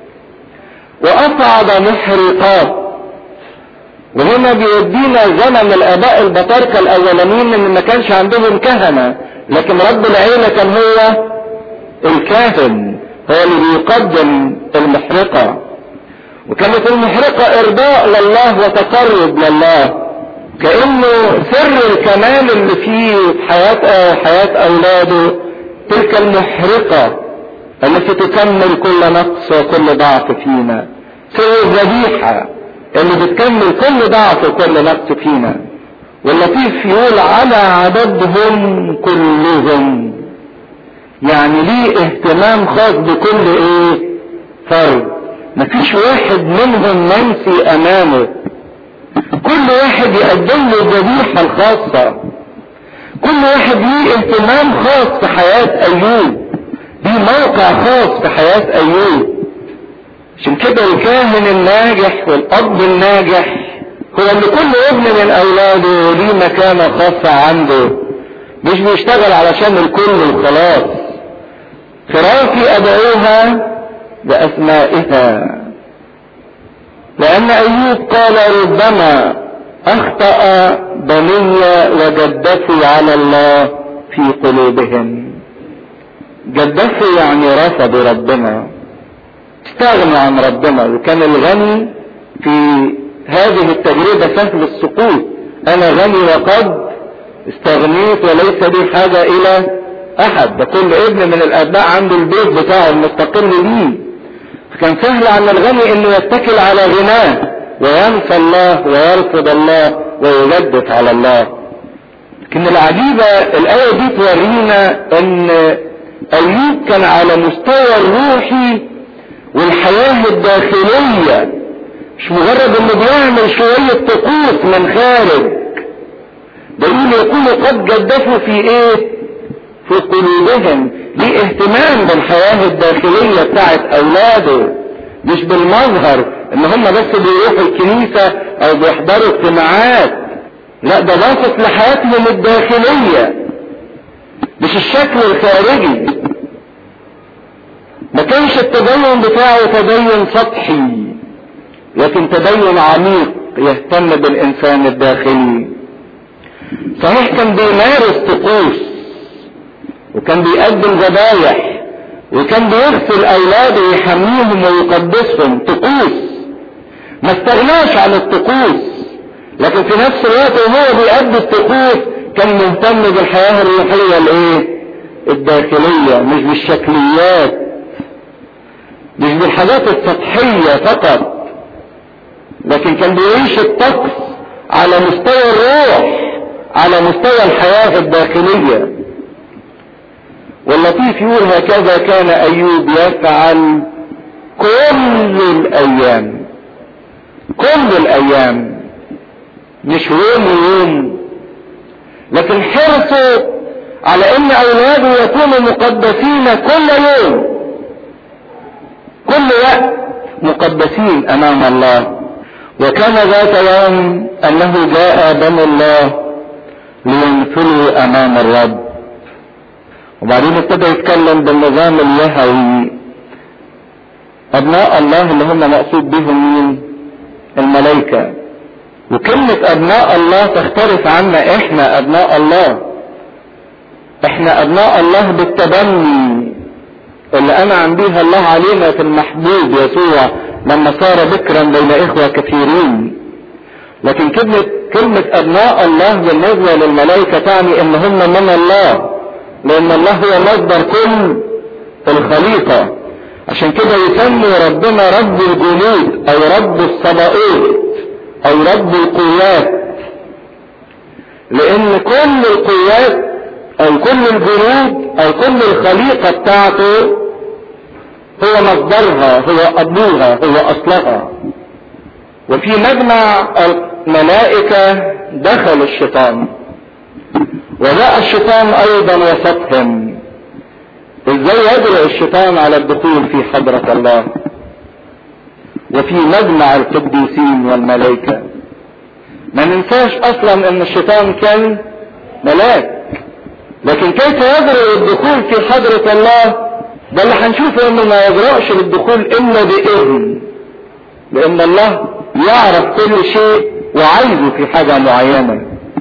[SPEAKER 1] واصعد محرقات وهنا بيدينا زمن الاباء البطاركة الاولانيين ان ما كانش عندهم كهنة لكن رب العيلة كان هو الكاهن هو اللي بيقدم المحرقة وكانت المحرقة ارضاء لله وتقرب لله كأنه سر الكمال اللي فيه في حياة حياة اولاده تلك المحرقة التي تكمل كل نقص وكل ضعف فينا سر الذبيحة اللي بتكمل كل ضعف وكل نقص فينا واللطيف يقول على عددهم كلهم يعني ليه اهتمام خاص بكل ايه فرد مفيش واحد منهم منسي امامه كل واحد يقدم له الذبيحة الخاصة كل واحد ليه اهتمام خاص في حياة ايوب ليه موقع خاص في حياة ايوب عشان كده الكاهن الناجح والاب الناجح هو اللي كل ابن من اولاده ليه مكانة خاصة عنده مش بيشتغل علشان الكل وخلاص خرافي ادعوها باسمائها لان ايوب قال ربما اخطأ بني وجدفوا على الله في قلوبهم جدفوا يعني رفضوا ربنا استغنوا عن ربنا وكان الغني في هذه التجربة سهل السقوط انا غني وقد استغنيت وليس لي حاجة الى احد ده كل ابن من الابناء عنده البيت بتاعه المستقل ليه فكان سهل على الغني انه يتكل على غناه وينسى الله ويرفض الله ويجدف على الله لكن العجيبة الآية دي تورينا ان ايوب كان على مستوى الروحي والحياة الداخلية مش مجرد انه بيعمل شوية طقوس من خارج دليل يكونوا قد جدفوا في ايه في قلوبهم ليه اهتمام بالحياة الداخلية بتاعت اولاده مش بالمظهر ان هم بس بيروحوا الكنيسة او بيحضروا اجتماعات لا ده باصص لحياتهم الداخلية مش الشكل الخارجي ما كانش التدين بتاعه تدين سطحي لكن تدين عميق يهتم بالانسان الداخلي صحيح كان بيمارس طقوس وكان بيقدم ذبايح وكان بيغسل اولاده ويحميهم ويقدسهم طقوس ما استغناش عن الطقوس لكن في نفس الوقت وهو بيأدي الطقوس كان مهتم بالحياة الروحية الايه الداخلية مش بالشكليات مش بالحاجات السطحية فقط لكن كان بيعيش الطقس على مستوى الروح على مستوى الحياة الداخلية واللطيف يقول هكذا كان ايوب يفعل كل الايام كل الايام مش يوم ويوم لكن حرصه على ان اولاده يكونوا مقدسين كل يوم كل وقت مقدسين امام الله وكان ذات يوم انه جاء بنو الله لينفلوا امام الرب وبعدين ابتدى يتكلم بالنظام اليهوي ابناء الله اللي هم مقصود بهم مين الملائكة وكلمة ابناء الله تختلف عنا احنا ابناء الله احنا ابناء الله بالتبني اللي انعم بيها الله علينا في المحبوب يسوع لما صار بكرا بين اخوة كثيرين لكن كلمة كلمة ابناء الله بالنسبة للملائكة تعني ان هم من الله لان الله هو مصدر كل الخليقة عشان كده يسمي ربنا رب الجنود او رب الصبائيط او رب القوات لان كل القوات او كل الجنود او كل الخليقة بتاعته هو مصدرها هو ابوها هو اصلها وفي مجمع الملائكة دخل الشيطان وجاء الشيطان ايضا وسطهم ازاي يجرؤ الشيطان على الدخول في حضرة الله وفي مجمع القديسين والملائكة ما ننساش اصلا ان الشيطان كان ملاك لكن كيف يجرؤ الدخول في حضرة الله ده اللي هنشوفه انه ما يجرؤش للدخول الا باذن لان الله يعرف كل شيء وعايزه في حاجة معينة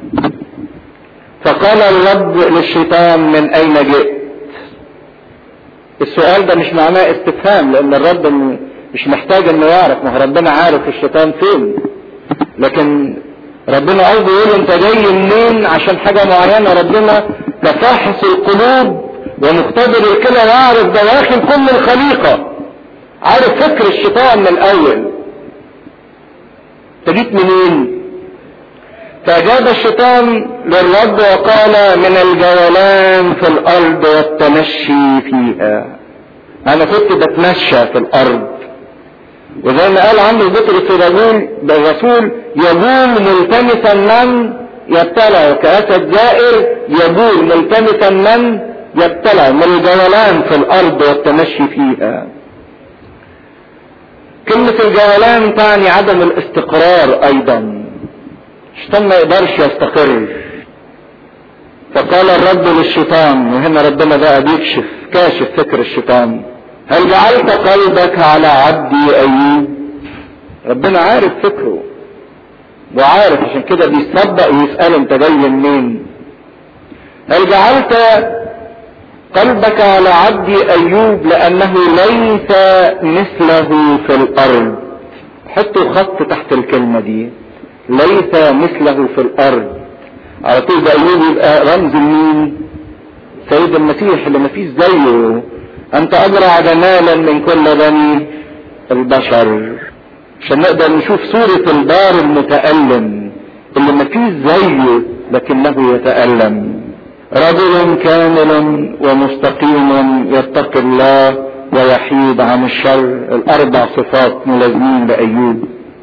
[SPEAKER 1] فقال الرب للشيطان من اين جئت السؤال ده مش معناه استفهام لان الرب مش محتاج انه يعرف ما هو ربنا عارف الشيطان فين لكن ربنا قصده يقول انت جاي منين عشان حاجة معينة ربنا كفاحص القلوب ومختبر الكلى يعرف دواخل كل الخليقة عارف فكر الشيطان من الاول انت جيت منين فاجاب الشيطان للرب وقال من الجولان في الارض والتمشي فيها انا كنت بتمشى في الارض وزي ما قال عنه بطرس الرسول الرسول يبول ملتمسا من يبتلع كاسد زائر يبول ملتمسا من يبتلع من الجولان في الارض والتمشي فيها كلمة الجولان تعني عدم الاستقرار ايضا الشيطان ما يقدرش يستقر فقال الرب للشيطان وهنا ربنا بقى بيكشف كاشف فكر الشيطان هل جعلت قلبك على عبدي ايوب ربنا عارف فكره وعارف عشان كده بيسبق ويسأل انت جاي منين هل جعلت قلبك على عبدي ايوب لانه ليس مثله في الارض حطوا خط تحت الكلمة دي ليس مثله في الارض على طول ده ايوب يبقى رمز مين سيد المسيح اللي مفيش زيه انت ابرع جمالا من كل بني البشر عشان نقدر نشوف صورة البار المتألم اللي مفيش زيه لكنه يتألم رجل كامل ومستقيم يتقي الله ويحيد عن الشر الاربع صفات ملازمين لايوب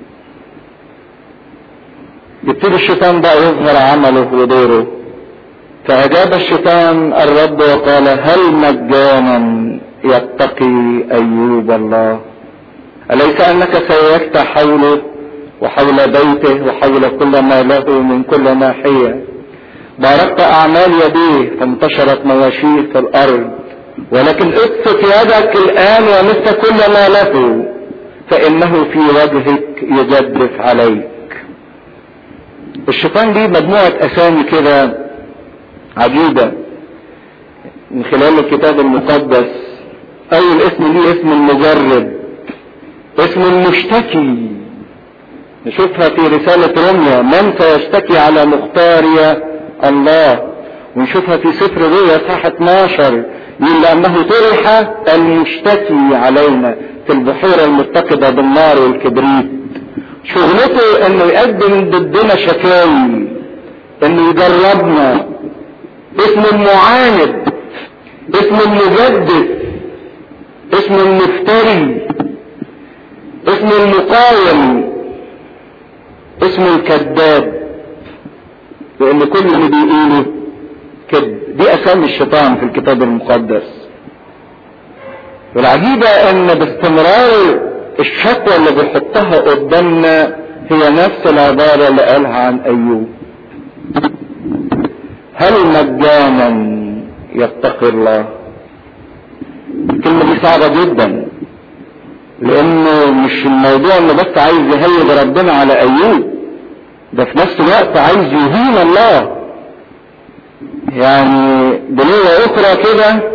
[SPEAKER 1] يبتدي الشيطان بقى يظهر عمله ودوره فأجاب الشيطان الرب وقال هل مجانا يتقي أيوب الله أليس أنك سيفت حوله وحول بيته وحول كل ما له من كل ناحية باركت أعمال يديه فانتشرت مواشيه في الأرض ولكن اقصف يدك الآن ومس كل ما له فإنه في وجهك يجدف عليك الشيطان دي مجموعة أسامي كده عجيبة من خلال الكتاب المقدس أول اسم ليه اسم المجرب اسم المشتكي نشوفها في رسالة رمية من سيشتكي على مختاري الله ونشوفها في سفر رؤيا صح 12 يقول لأنه طرح المشتكي علينا في البحيرة المتقدة بالنار والكبريت شغلته انه يقدم ضدنا شكاوي انه يجربنا اسم المعاند اسم المجدد اسم المفتري اسم المقاوم اسم الكذاب لان كل اللي بيقوله كذب دي اسامي الشيطان في الكتاب المقدس والعجيبة ان باستمرار الشكوى اللي بيحطها قدامنا هي نفس العبارة اللي قالها عن ايوب هل مجانا يتقي الله الكلمة دي صعبة جدا لانه مش الموضوع انه بس عايز يهيج ربنا على ايوب ده في نفس الوقت عايز يهين الله يعني بلغة اخرى كده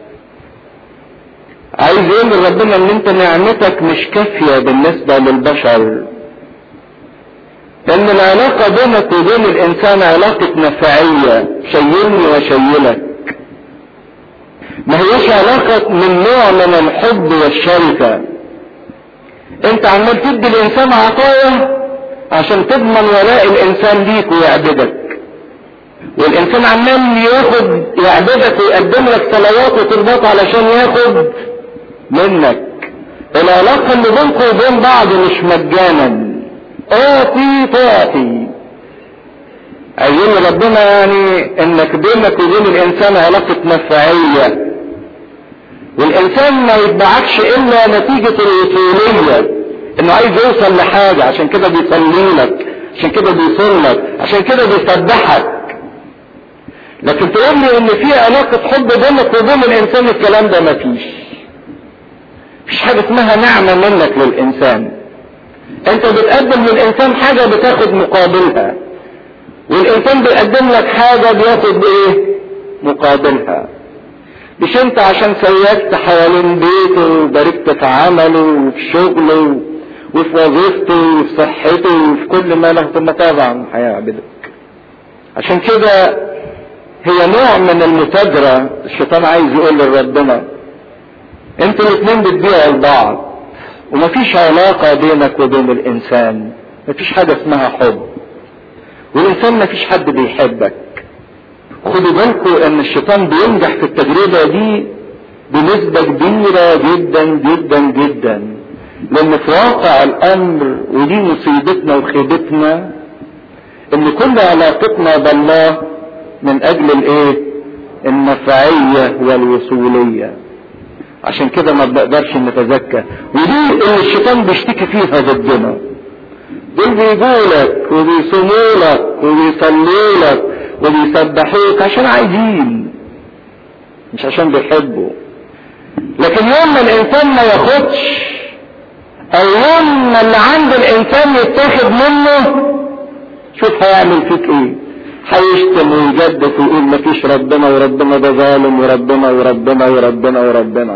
[SPEAKER 1] عايز يقول لربنا ان انت نعمتك مش كافية بالنسبة للبشر ان العلاقة بينك وبين الانسان علاقة نفعية شيلني وشيلك ما هيش علاقة من نوع من الحب والشركة انت عمال تدي الانسان عطايا عشان تضمن ولاء الانسان ليك ويعبدك والانسان عمال ياخد يعبدك ويقدم لك صلوات وطلبات علشان ياخد منك العلاقة اللي بينكم وبين بعض مش مجانا اعطي تعطي عايزين ربنا يعني انك بينك وبين الانسان علاقة نفعية والانسان ما يتبعكش الا نتيجة الوصولية انه عايز يوصل لحاجة عشان كده بيصلي لك عشان كده بيصل لك عشان كده بيسبحك لكن تقول لي ان في علاقة حب بينك وبين الانسان الكلام ده مفيش مفيش حاجة اسمها نعمة منك للانسان انت بتقدم للانسان حاجة بتاخد مقابلها والانسان بيقدم لك حاجة بياخد ايه مقابلها مش انت عشان سيكت حوالين بيته وباركت في عمله وفي شغله وفي وظيفته وفي صحته وفي كل ما له ثم طبعا هيعبدك عشان كده هي نوع من المتاجرة الشيطان عايز يقول لربنا انتوا الاثنين بتبيعوا لبعض ومفيش علاقة بينك وبين الانسان مفيش حاجة اسمها حب والانسان مفيش حد بيحبك خدوا بالكم ان الشيطان بينجح في التجربة دي بنسبة كبيرة جدا جدا جدا لان في واقع الامر ودي مصيبتنا وخيبتنا ان كل علاقتنا بالله من اجل الايه النفعية والوصولية عشان كده ما بنقدرش نتزكى ودي اللي الشيطان بيشتكي فيها ضدنا دول بيجولك وبيصومولك وبيصلولك وبيسبحوك عشان عايزين مش عشان بيحبوا لكن يوم ما الانسان ما ياخدش او يوم ما اللي عند الانسان يتاخد منه شوف هيعمل فيك ايه هيشتم ويجدف ويقول مفيش ربنا وربنا ده ظالم وربنا وربنا وربنا وربنا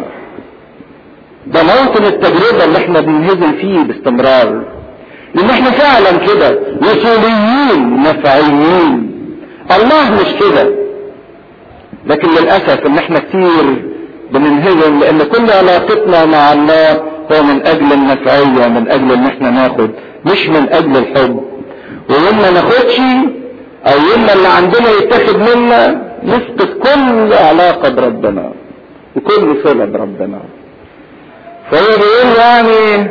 [SPEAKER 1] ده موطن التجربة اللي احنا بنهزم فيه باستمرار لان احنا فعلا كده وصوليين نفعيين الله مش كده لكن للأسف ان احنا كتير بننهزم لان كل علاقتنا مع الله هو من اجل النفعية من اجل ان احنا ناخد مش من اجل الحب ويوم ما ناخدش او يوم اللي عندنا يتاخد منا نفقد كل علاقة بربنا وكل صلة بربنا فهو بيقول يعني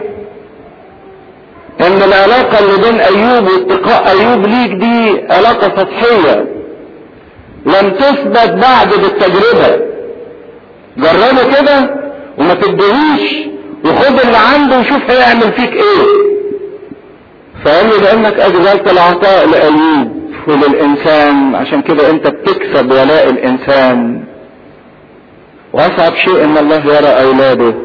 [SPEAKER 1] ان العلاقة اللي بين ايوب واتقاء ايوب ليك دي علاقة سطحية لم تثبت بعد بالتجربة جربه كده وما تدهوش وخد اللي عنده وشوف هيعمل فيك ايه فقال له لانك اجزلت العطاء لايوب وللانسان عشان كده انت بتكسب ولاء الانسان واصعب شيء ان الله يرى اولاده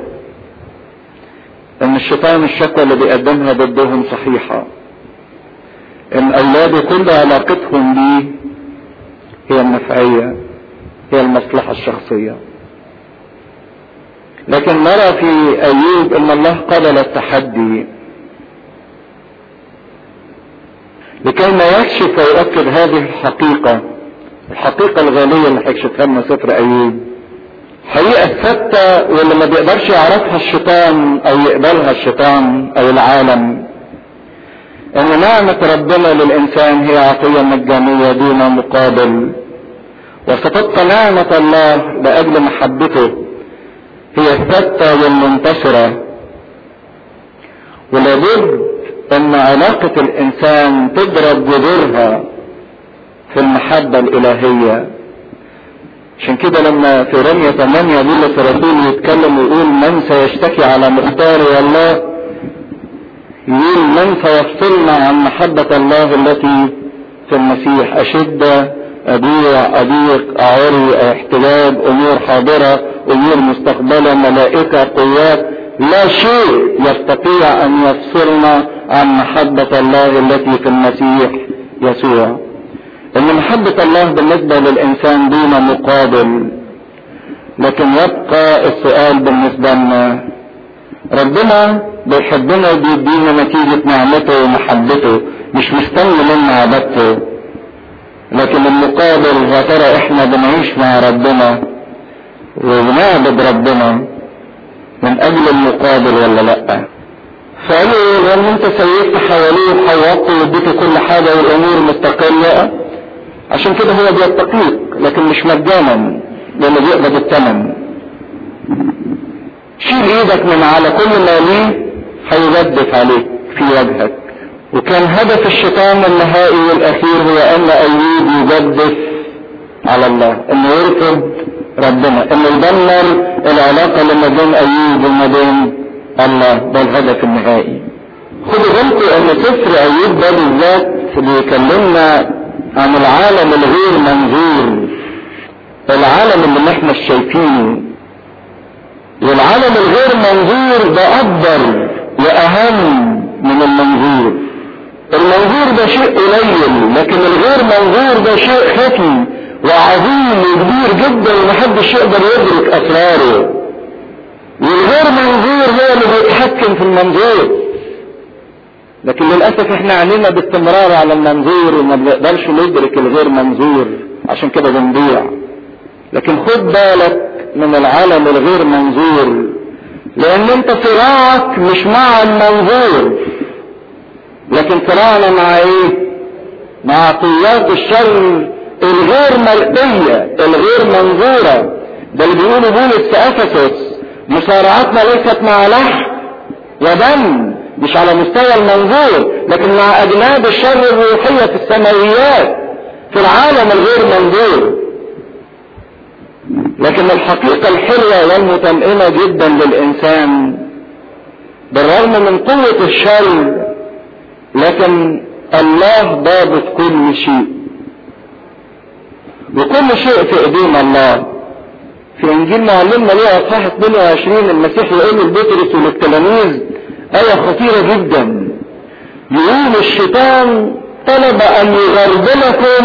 [SPEAKER 1] ان الشيطان الشكوى اللي بيقدمها ضدهم صحيحة ان اولاده كل علاقتهم بيه هي النفعية هي المصلحة الشخصية لكن نرى في ايوب ان الله قبل التحدي لكي ما يكشف ويؤكد هذه الحقيقة الحقيقة الغالية اللي هيكشفها لنا سفر ايوب حقيقة ثابتة واللي ما بيقدرش يعرفها الشيطان او يقبلها الشيطان او العالم ان نعمة ربنا للانسان هي عطية مجانية دون مقابل وستبقى نعمة الله لاجل محبته هي الثابتة والمنتصرة ولابد ان علاقة الانسان تضرب جذورها في المحبة الالهية عشان كده لما في رمية 8 بولس الرسول يتكلم ويقول من سيشتكي على مختار الله يقول من سيفصلنا عن محبة الله التي في المسيح أشدة أبيع أضيق أعري احتجاب أمور حاضرة أمور مستقبلة ملائكة قوات لا شيء يستطيع أن يفصلنا عن محبة الله التي في المسيح يسوع ان محبة الله بالنسبة للانسان دون مقابل لكن يبقى السؤال بالنسبة لنا ربنا بيحبنا وبيدينا نتيجة نعمته ومحبته مش مستني منا عبادته لكن المقابل يا ترى احنا بنعيش مع ربنا ونعبد ربنا من اجل المقابل ولا لا فقالوا لما انت سيفت حواليه وحوطت واديته كل حاجة والامور مستقلة عشان كده هو بيتقيك لكن مش مجانا لانه بيقبض الثمن شيل ايدك من على كل ما ليه هيجدف عليك في وجهك وكان هدف الشيطان النهائي والاخير هو ان ايوب يجدف على الله انه يرفض ربنا انه يدمر العلاقة اللي ما بين ايوب وما بين الله ده الهدف النهائي خدوا بالكم ان سفر ايوب ده بالذات بيكلمنا عن العالم الغير منظور العالم اللي احنا مش شايفينه والعالم الغير منظور ده اكبر واهم من المنظور المنظور ده شيء قليل لكن الغير منظور ده شيء خفي وعظيم وكبير جدا ومحدش يقدر يدرك اسراره والغير منظور هو اللي بيتحكم في المنظور لكن للاسف احنا علينا باستمرار على المنظور وما بنقدرش ندرك الغير منظور عشان كده بنضيع لكن خد بالك من العالم الغير منظور لان انت صراعك مش مع المنظور لكن صراعنا مع ايه مع قوات الشر الغير مرئية الغير منظورة ده اللي بيقولوا بولس في افسس مصارعتنا ليست مع لحم ودم مش على مستوى المنظور لكن مع اجناد الشر الروحية في السماويات في العالم الغير منظور لكن الحقيقة الحلوة والمطمئنة جدا للإنسان بالرغم من قوة الشر لكن الله ضابط كل شيء وكل شيء في ايدين الله في انجيل معلمنا ليه اصحاح 22 المسيح يقول لبطرس وللتلاميذ آية خطيرة جدا يقول الشيطان طلب أن يغربلكم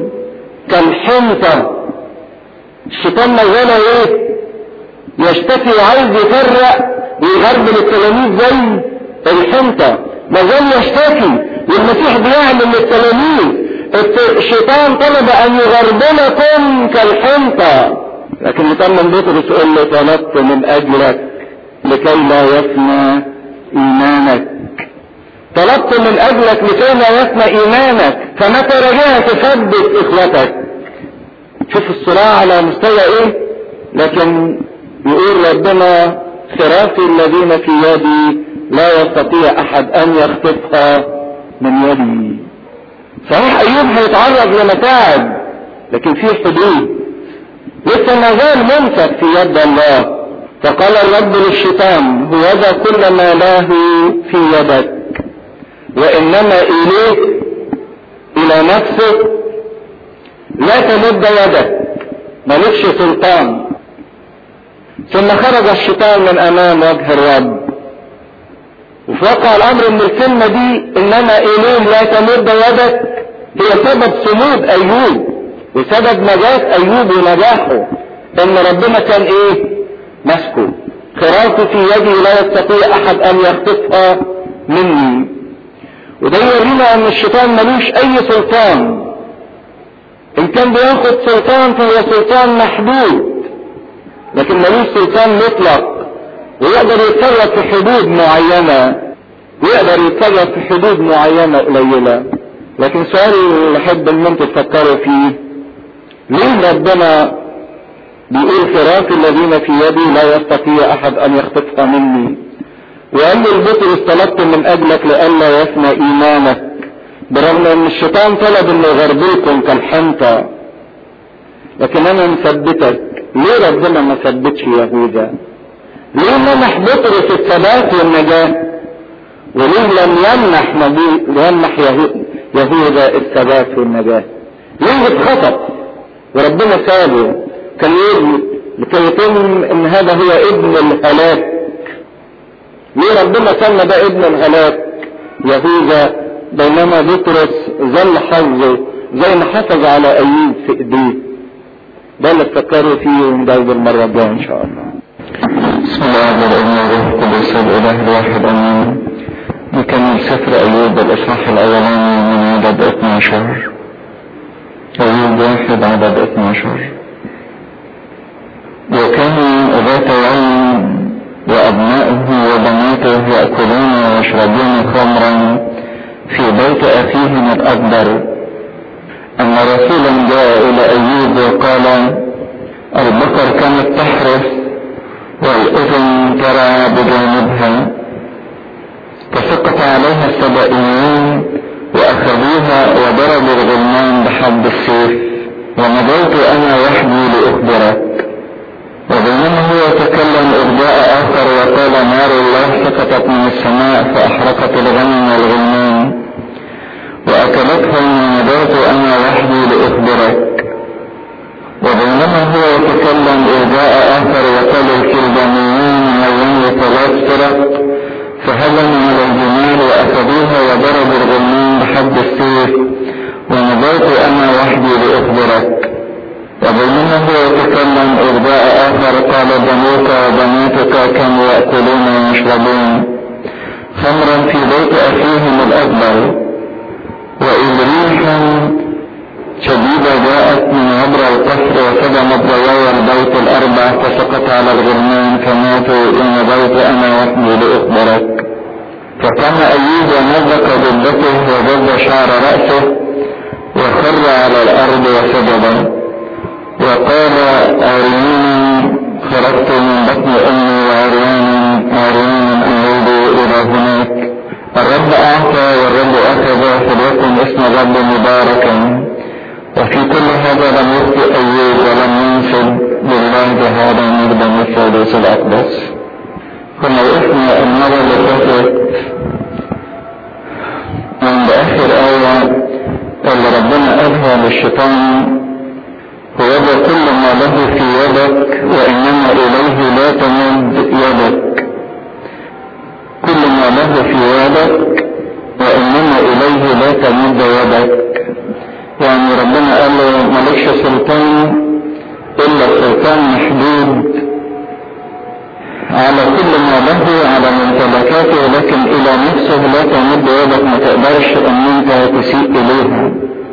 [SPEAKER 1] كالحنطة الشيطان ما زال ايه يشتكي وعايز يفرق ويغربل التلاميذ زي الحنطة ما زال يشتكي والمسيح بيعلم للتلاميذ الشيطان طلب ان يغربلكم كالحنطة لكن مطمن بطرس يقول له طلبت من اجلك لكي لا يفنى ايمانك طلبت من اجلك لكي لا يفنى ايمانك فمتى رجعت تثبت اخوتك شوف الصراع على مستوى ايه لكن يقول ربنا خرافي الذين في يدي لا يستطيع احد ان يخطفها من يدي صحيح ايوب هيتعرض لمتاعب لكن في حدود لسه ما زال ممسك في يد الله فقال الرب للشيطان هو ذا كل ما له في يدك وانما اليك الى نفسك لا تمد يدك ملكش سلطان ثم خرج الشيطان من امام وجه الرب وفي واقع الامر ان الكلمة دي انما اليه لا تمد يدك هي سبب صمود ايوب وسبب نجاة ايوب ونجاحه ان ربنا كان ايه مسكه خرافي في يدي لا يستطيع احد ان يخطفها مني وده يورينا ان الشيطان ملوش اي سلطان ان كان بياخد سلطان فهو سلطان محدود لكن ملوش سلطان مطلق ويقدر يتصرف في حدود معينة ويقدر يتصرف في حدود معينة قليلة لكن سؤال اللي احب ان انتوا تفكروا فيه ليه ربنا بيقول خراف الذين في يدي لا يستطيع احد ان يخطفها مني وقال لي البطرس طلبت من اجلك لئلا يفنى ايمانك برغم ان الشيطان طلب انه يغربلكم كالحنطة لكن انا مثبتك ليه ربنا ما ثبتش يهوذا ليه منح بطرس الثبات والنجاة وليه لم يمنح نبي يمنح يهوذا الثبات والنجاة ليه اتخطف وربنا سابه كان يقول لكي يتم ان هذا هو ابن الهلاك ليه ربنا سمى ده ابن الهلاك يهوذا بينما بطرس ظل حظه زي ما حافظ على ايوب في ايديه ده اللي تفكروا فيه ونجاوب المرة الجاية ان شاء الله
[SPEAKER 2] بسم الله والابن والروح القدس الاله الواحد امين نكمل سفر ايوب الاصحاح الاولاني من عدد 12 ايوب واحد عدد 12 وكانوا ذات يوم وأبنائه وبناته يأكلون ويشربون خمرا في بيت أخيهم الأكبر أن رسولا جاء إلى أيوب وقال البقر كانت تحرس والأذن ترى بجانبها فسقط عليها السبائيون وأخذوها وضربوا الغلمان بحد السيف ومضيت أنا وحدي لأخبرك وبينما هو يتكلم إرجاء آخر وقال نار الله سقطت من السماء فأحرقت الغنم والغلمان وأكلتهم ومضيت أنا وحدي لأخبرك وبينما هو يتكلم إرجاء آخر وقال الكلدانيين من ثلاث فرق فهجموا على الجمال واخذوها وضربوا الغلمان بحد السيف ومضيت انا وحدي لاخبرك وبينما هو يتكلم ارجاء اخر قال بنوك وبناتك كانوا ياكلون ويشربون خمرا في بيت اخيهم الاكبر واذ ريح شديدة جاءت من عبر القصر وصدمت ضوايا البيت الأربع فسقط على الغرمان فماتوا إن بيت أنا وحدي لأخبرك فقام أيوب ونزق جدته وجد شعر رأسه وخر على الأرض وسجد وقال أريني خرجت من بطن أمي وعريان عريان أعود إلى هناك الرب أعطى والرب أخذ فليكن اسم الرب مباركا وفي كل هذا لم يخطئ أيوب ولم ينسب لله بهذا المجد الثالث الأقدس كنا وقفنا المرة اللي فاتت عند آخر آية اللي ربنا قالها للشيطان ويد كل ما له في يدك وإنما إليه لا تمد يدك كل ما له في يدك وإنما إليه لا تمد يدك يعني ربنا قال له مالكش سلطان الا السلطان محدود على كل ما له على ممتلكاته لكن الى نفسه لا تمد يدك ما تقدرش ان انت تسيء اليها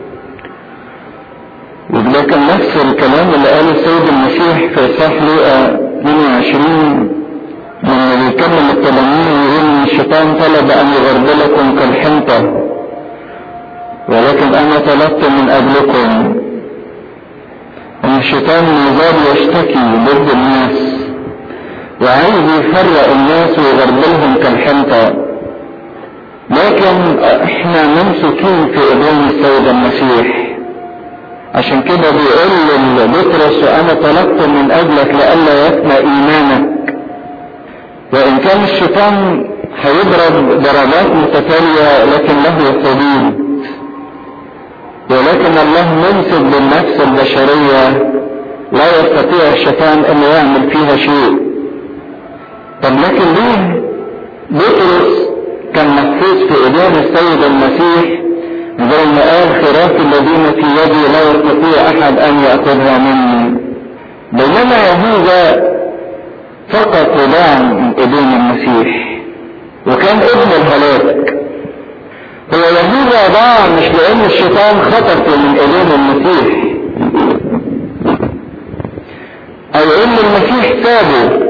[SPEAKER 2] لكن نفس الكلام اللي قاله السيد المسيح في صح لوقا 22 لما بيكلم التلاميذ يقول ان الشيطان طلب ان يغربلكم كالحنطه ولكن انا طلبت من اجلكم ان الشيطان يزال يشتكي ضد الناس وعايز يفرق الناس ويغربلهم كالحنطة لكن احنا ممسوكين في ايدين السيد المسيح عشان كده بيقول لبطرس وانا طلبت من اجلك لئلا يفنى ايمانك وان كان الشيطان هيضرب ضربات متتالية لكن له حدود ولكن الله ممسك بالنفس البشرية لا يستطيع الشيطان انه يعمل فيها شيء طب لكن ليه بطرس كان محفوظ في ايدين السيد المسيح زي ما قال خراف الذين في يدي لا يستطيع احد ان ياخذها مني بينما يهوذا فقط وضاع من ايدين المسيح وكان ابن الهلاك هو يهوذا ضاع مش لان الشيطان خطفه من ايدين المسيح او ان المسيح سابه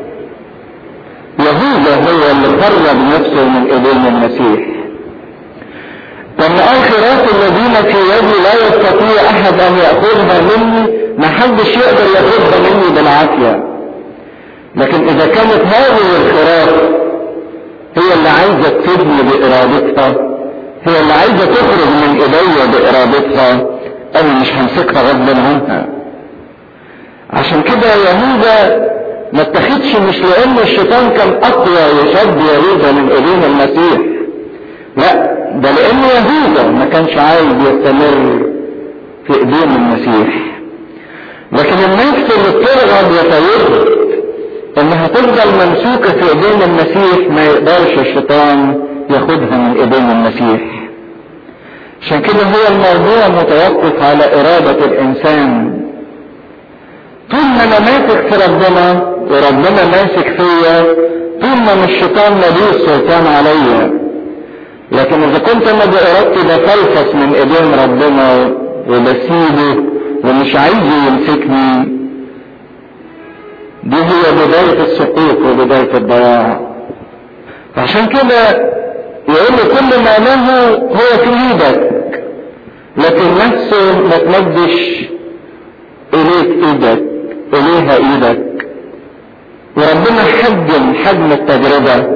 [SPEAKER 2] يهوذا هو اللي خرج نفسه من ايدين المسيح لما قال خراف الذين في يدي لا يستطيع احد ان ياخذها مني ما حدش يقدر ياخذها مني بالعافيه لكن اذا كانت هذه الخراف هي اللي عايزه تفيدني بارادتها هي اللي عايزه تخرج من ايديا بارادتها انا مش همسكها غصبا عنها عشان كده يهوذا ما اتخذش مش لان الشيطان كان اقوى يشد يهوذا من ايدين المسيح لا ده لان يهوذا ما كانش عايز يستمر في ايدين المسيح لكن النفس اللي بترغب وتيرغب انها تفضل ممسوكة في ايدين المسيح ما يقدرش الشيطان ياخدها من ايدين المسيح عشان كده هو الموضوع متوقف على ارادة الانسان طول ما انا ماسك في ربنا وربنا ماسك فيا طول ما الشيطان ملوش سلطان عليا لكن اذا كنت انا بارادتي بفلفص من ايدين ربنا وبسيبه ومش عايزه يمسكني دي هي بداية السقوط وبداية الضياع عشان كده يقول له كل ما له هو في ايدك لكن نفسه ما تمدش اليك ايدك اليها ايدك وربنا حجم حجم التجربة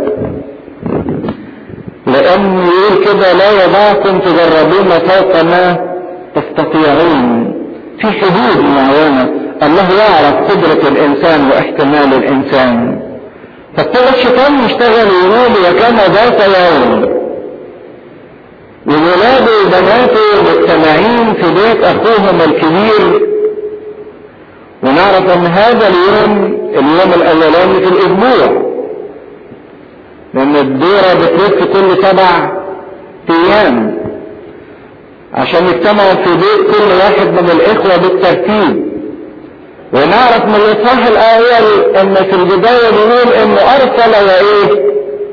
[SPEAKER 2] لان يقول كده لا يضعكم تجربون فوق ما تستطيعون في حدود معينة الله يعرف قدرة الانسان واحتمال الانسان فابتدى الشيطان يشتغل يقول وكان ذات يوم وولاده وبناته مجتمعين في بيت اخوهم الكبير ونعرف ان هذا اليوم اليوم الاولاني في الاسبوع لان الدورة بتلف كل سبع ايام عشان يجتمعوا في بيت كل واحد من الاخوة بالترتيب ونعرف من الاصحاح الاول ان في البداية بيقول انه ارسل وايه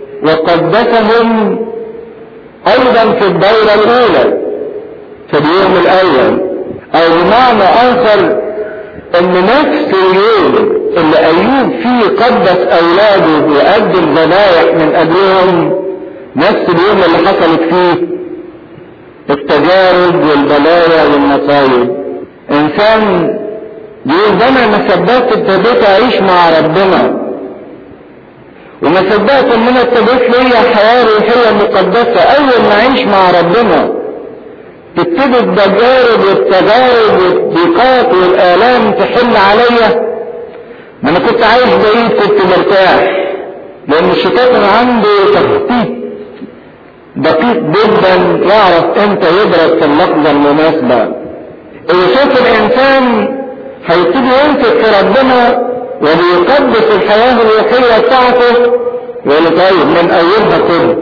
[SPEAKER 2] وقدسهم ايضا في الدورة الاولى في اليوم الاول او بمعنى اخر ان نفس اليوم اللي ايوب فيه قدس اولاده وقدم ذبايح من اجلهم نفس اليوم اللي حصلت فيه التجارب والبلايا والمصايب انسان يقول ده انا ما صدقت ابتديت اعيش مع ربنا وما صدقت ان انا ابتديت ليا حياه روحيه مقدسه اول ما اعيش مع ربنا تبتدي التجارب والتجارب والضيقات والالام تحل عليا ما انا كنت عايش بعيد كنت مرتاح لان الشيطان عنده تخطيط دقيق جدا يعرف امتى يضرب في اللحظه المناسبه اللي شاف الانسان هيبتدي يمسك في ربنا وبيقدس الحياه الروحيه بتاعته ويقول طيب من اولها كده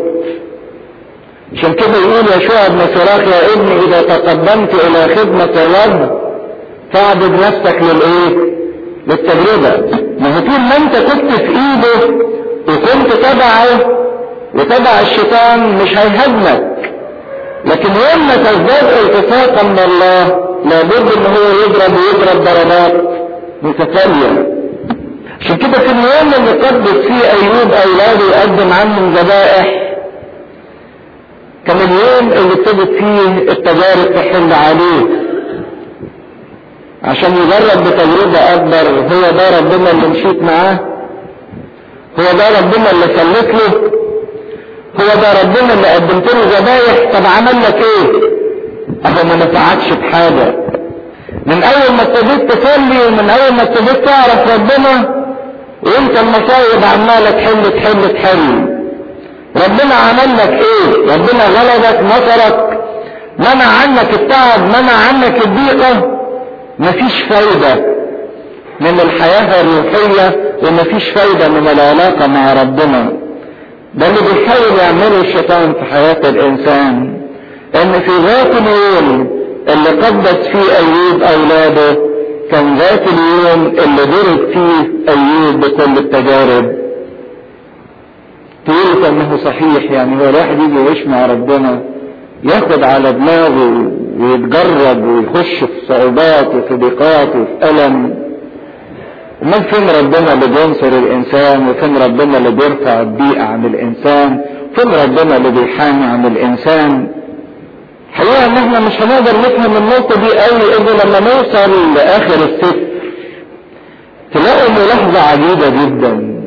[SPEAKER 2] عشان كده يقول يشوع بن سراخ يا ابني اذا تقدمت الى خدمة الرب فاعبد نفسك للايه للتجربة ما هو طول ما انت كنت في ايده وكنت تبعه وتبع الشيطان مش هيهاجمك لكن يوم ما تزداد التصاقا من الله لابد ان هو يضرب ويضرب ضربات متتالية عشان كده في اليوم اللي قدس فيه ايوب اولاده يقدم عنهم ذبائح كان اليوم اللي ابتدت فيه التجارب تحل عليه عشان يجرب بتجربة أكبر هو ده ربنا اللي مشيت معاه هو ده ربنا اللي سلت له هو ده ربنا اللي قدمت له ذبايح طب عمل لك ايه؟ اهو ما نفعكش بحاجة من أول ما ابتديت تصلي ومن أول ما ابتديت تعرف ربنا وانت المصايب عمالة تحل تحل تحل ربنا عمل لك ايه ربنا غلبك نصرك منع عنك التعب منع عنك الضيقة مفيش فايدة من الحياة الروحية ومفيش فايدة من العلاقة مع ربنا ده اللي بيحاول يعمله الشيطان في حياة الانسان ان في ذات اليوم اللي قدس فيه ايوب اولاده كان ذات اليوم اللي ضرب فيه ايوب بكل التجارب تقول انه صحيح يعني هو الواحد يجي يعيش مع ربنا ياخد على دماغه ويتجرب ويخش في صعوبات وفي ضيقات وفي الم امال فين ربنا اللي بينصر الانسان وفين ربنا اللي بيرفع الضيق عن الانسان فين ربنا اللي بيحامي عن الانسان حقيقة ان احنا مش هنقدر نفهم النقطة دي قوي الا لما نوصل لاخر السفر تلاقوا ملاحظة عجيبة جدا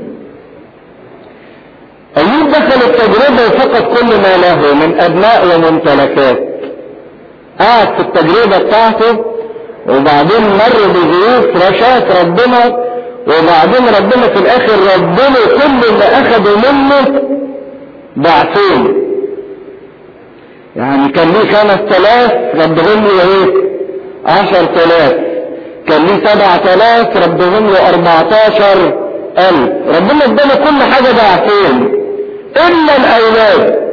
[SPEAKER 2] ايوب دخل التجربة وفقد كل ما له من ابناء وممتلكات قعد في التجربة بتاعته وبعدين مر بظروف رشات ربنا وبعدين ربنا في الاخر ربنا كل اللي اخده منه ضعفين يعني كان ليه خمس تلاف ربهم له ايه عشر تلاف كان ليه سبع تلاف ربهم له اربعتاشر الف ربنا اداله كل حاجة ضعفين الا الاولاد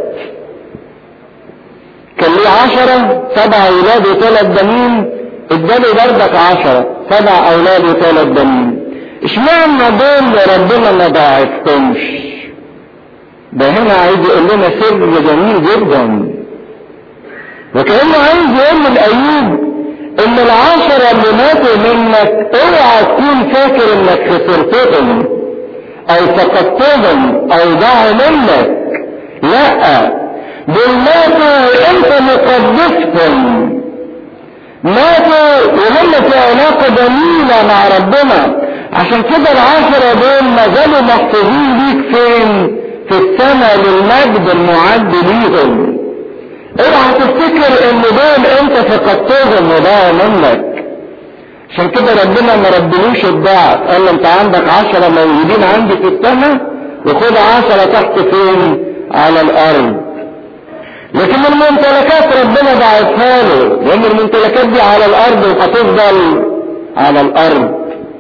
[SPEAKER 2] كان ليه عشرة سبع اولاد وثلاث بنين اداله بردك عشرة سبع اولاد وثلاث بنين اشمعنى دول ربنا ما ضاعفهمش ده هنا عايز يقول لنا سر جميل جدا وكأنه عايز يقول لأيوب ان العشرة اللي ماتوا منك اوعى تكون فاكر انك خسرتهم او فقدتهم او ضاعوا منك لا دول ماتوا وانت مقدسهم ماتوا وهم في علاقة جميلة مع ربنا عشان كده العشرة دول ما زالوا محفوظين ليك فين في السماء للمجد المعد ليهم اوعى تفتكر ان دول انت فقدتهم وضاعوا منك عشان كده ربنا ما ردلوش الضعف قال له انت عندك عشرة موجودين عندي في السماء وخد عشرة تحت فين على الارض لكن الممتلكات ربنا ضاعفها له لان الممتلكات دي على الارض وهتفضل على الارض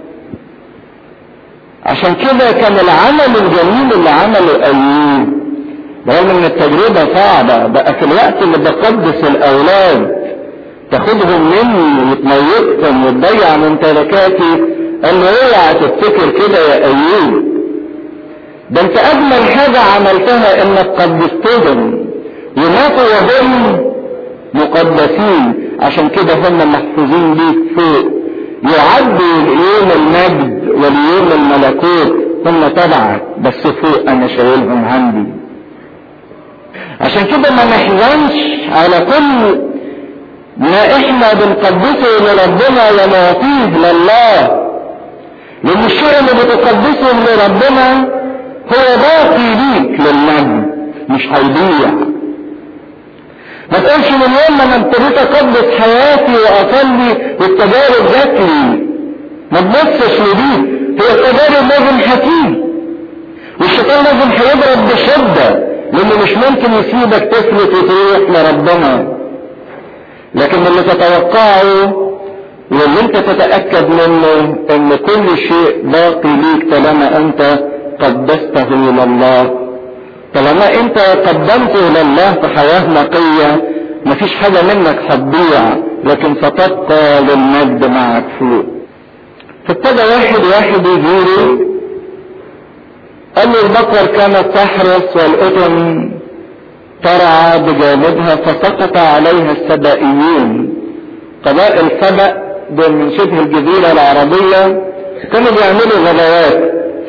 [SPEAKER 2] عشان كده كان العمل الجميل اللي عمله ايوب رغم ان التجربة صعبة بقى في الوقت اللي بقدس الاولاد تاخدهم مني وتميتهم وتضيع ممتلكاتي قال له اوعى تفتكر كده يا ايوب ده انت اجمل حاجة عملتها انك قدستهم وماتوا وهم مقدسين عشان كده هم محفوظين ليك فوق يعدوا ليوم المجد وليوم الملكوت هم تبعك بس فوق انا شايلهم عندي عشان كده ما نحزنش على كل ما احنا بنقدسه لربنا ونعطيه لله لان الشيء اللي بتقدسه لربنا هو باقي ليك للمجد مش هيضيع ما تقولش من يوم ما انا ابتديت اقدس حياتي واصلي والتجارب جات لي ما تبصش لدي هي التجارب لازم هتيجي والشيطان لازم هيضرب بشده لانه مش ممكن يسيبك تفلت وتروح لربنا لكن اللي تتوقعه واللي انت تتاكد منه ان كل شيء باقي ليك طالما انت قدسته لله طالما انت قدمته لله في حياة نقية مفيش حاجة منك هتضيع لكن ستبقى للمجد معك فوق فابتدى واحد واحد يجيله قال له البقر كانت تحرس والأذن ترعى بجانبها فسقط عليها السبائيين قبائل سبأ دول من شبه الجزيرة العربية كانوا بيعملوا غزوات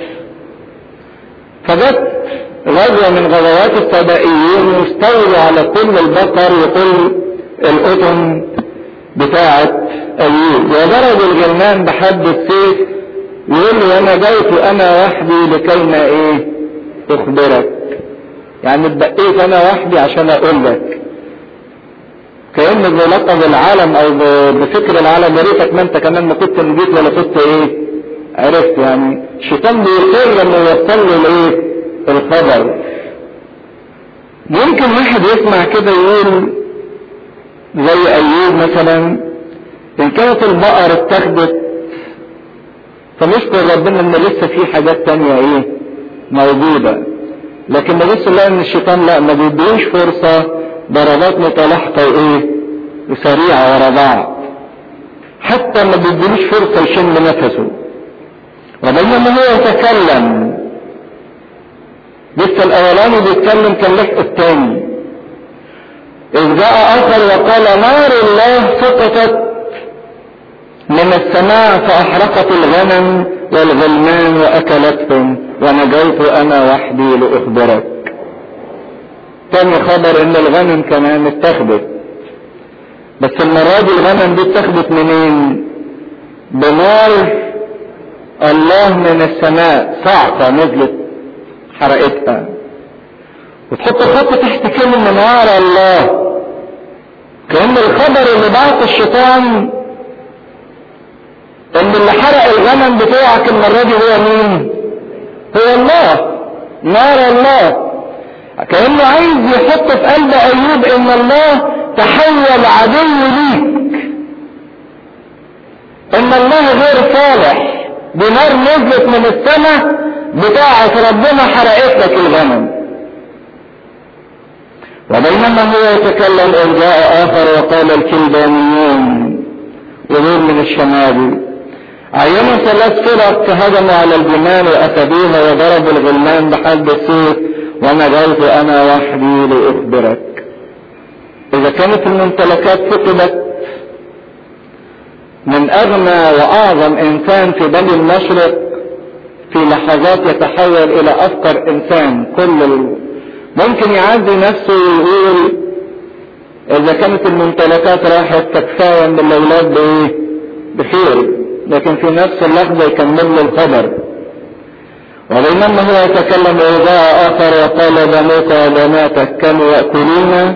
[SPEAKER 2] فجت غزوة من غزوات السبائيين واستولوا على كل البقر وكل الأذن بتاعة أيوب وضربوا الجلمان بحد السيف يقول له أنا جيت أنا وحدي لكي ما إيه أخبرك يعني اتبقيت أنا وحدي عشان أقول لك كأن بلقب العالم أو بفكر العالم يا ريتك ما أنت كمان ما كنت نجيت ولا كنت إيه عرفت يعني الشيطان بيصر لما يوصل له الإيه الخبر ممكن واحد يسمع كده يقول زي ايوب مثلا ان كانت البقر اتخذت فنشكر ربنا ان لسه في حاجات تانية ايه موجودة لكن نبص نلاقي ان الشيطان لا ما بيديش فرصة ضربات متلاحقة وايه وسريعة ورا بعض حتى ما بيديلوش فرصة يشم نفسه وبينما هو يتكلم لسه الاولاني بيتكلم كان لحق الثاني اذ جاء اخر وقال نار الله سقطت من السماء فاحرقت الغنم والغلمان واكلتهم ونجوت انا وحدي لاخبرك تاني خبر ان الغنم كمان اتخذت بس المرة دي الغنم دي اتخذت منين بنار الله من السماء صعقة نزلت حرقتها وتحط خط تحت كلمة نار الله كأن الخبر اللي بعت الشيطان ان اللي حرق الغنم بتوعك المرة دي هو مين هو الله نار الله كأنه عايز يحط في قلب ايوب ان الله تحول عدو ليك ان الله غير صالح بنار نزلت من السماء بتاعة ربنا حرقت لك الغنم وبينما هو يتكلم إذ جاء آخر وقال الكلدانيون ودول من الشمال عينوا ثلاث فرق هجموا على الجمال وأخذوها وضربوا الغلمان بحد السيف ونجوت أنا وحدي لأخبرك إذا كانت الممتلكات فقدت
[SPEAKER 1] من اغنى واعظم انسان في بني المشرق في لحظات يتحول الى افقر انسان كل ال... ممكن يعزي نفسه ويقول اذا كانت الممتلكات راحت فكفايه من الاولاد بايه بخير لكن في نفس اللحظه يكمل له الخبر وبينما هو يتكلم وجاء اخر وقال بنوك وبناتك كانوا ياكلون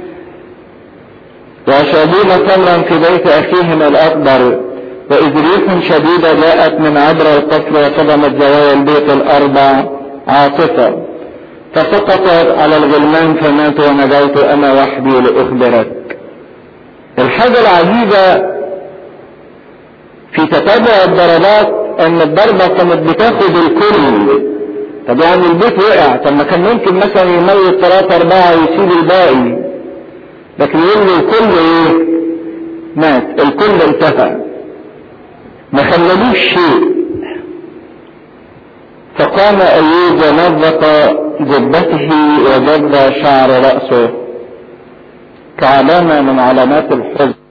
[SPEAKER 1] ويشربون خمرا في بيت اخيهم الاكبر واذ ريح شديده جاءت من عبر القصر وصدمت زوايا البيت الاربع عاصفه فسقطت على الغلمان فماتوا ونجوت انا وحدي لاخبرك الحاجه العجيبه في تتابع الضربات ان الضربة كانت بتاخد الكل طب يعني البيت وقع طب ما كان ممكن مثلا يموت ثلاثة أربعة ويسيب الباقي لكن يقول له الكل ايه؟ مات الكل انتهى ما خللوش شيء فقام أيوب ونظف جبته وجد شعر رأسه كعلامة من علامات الحزن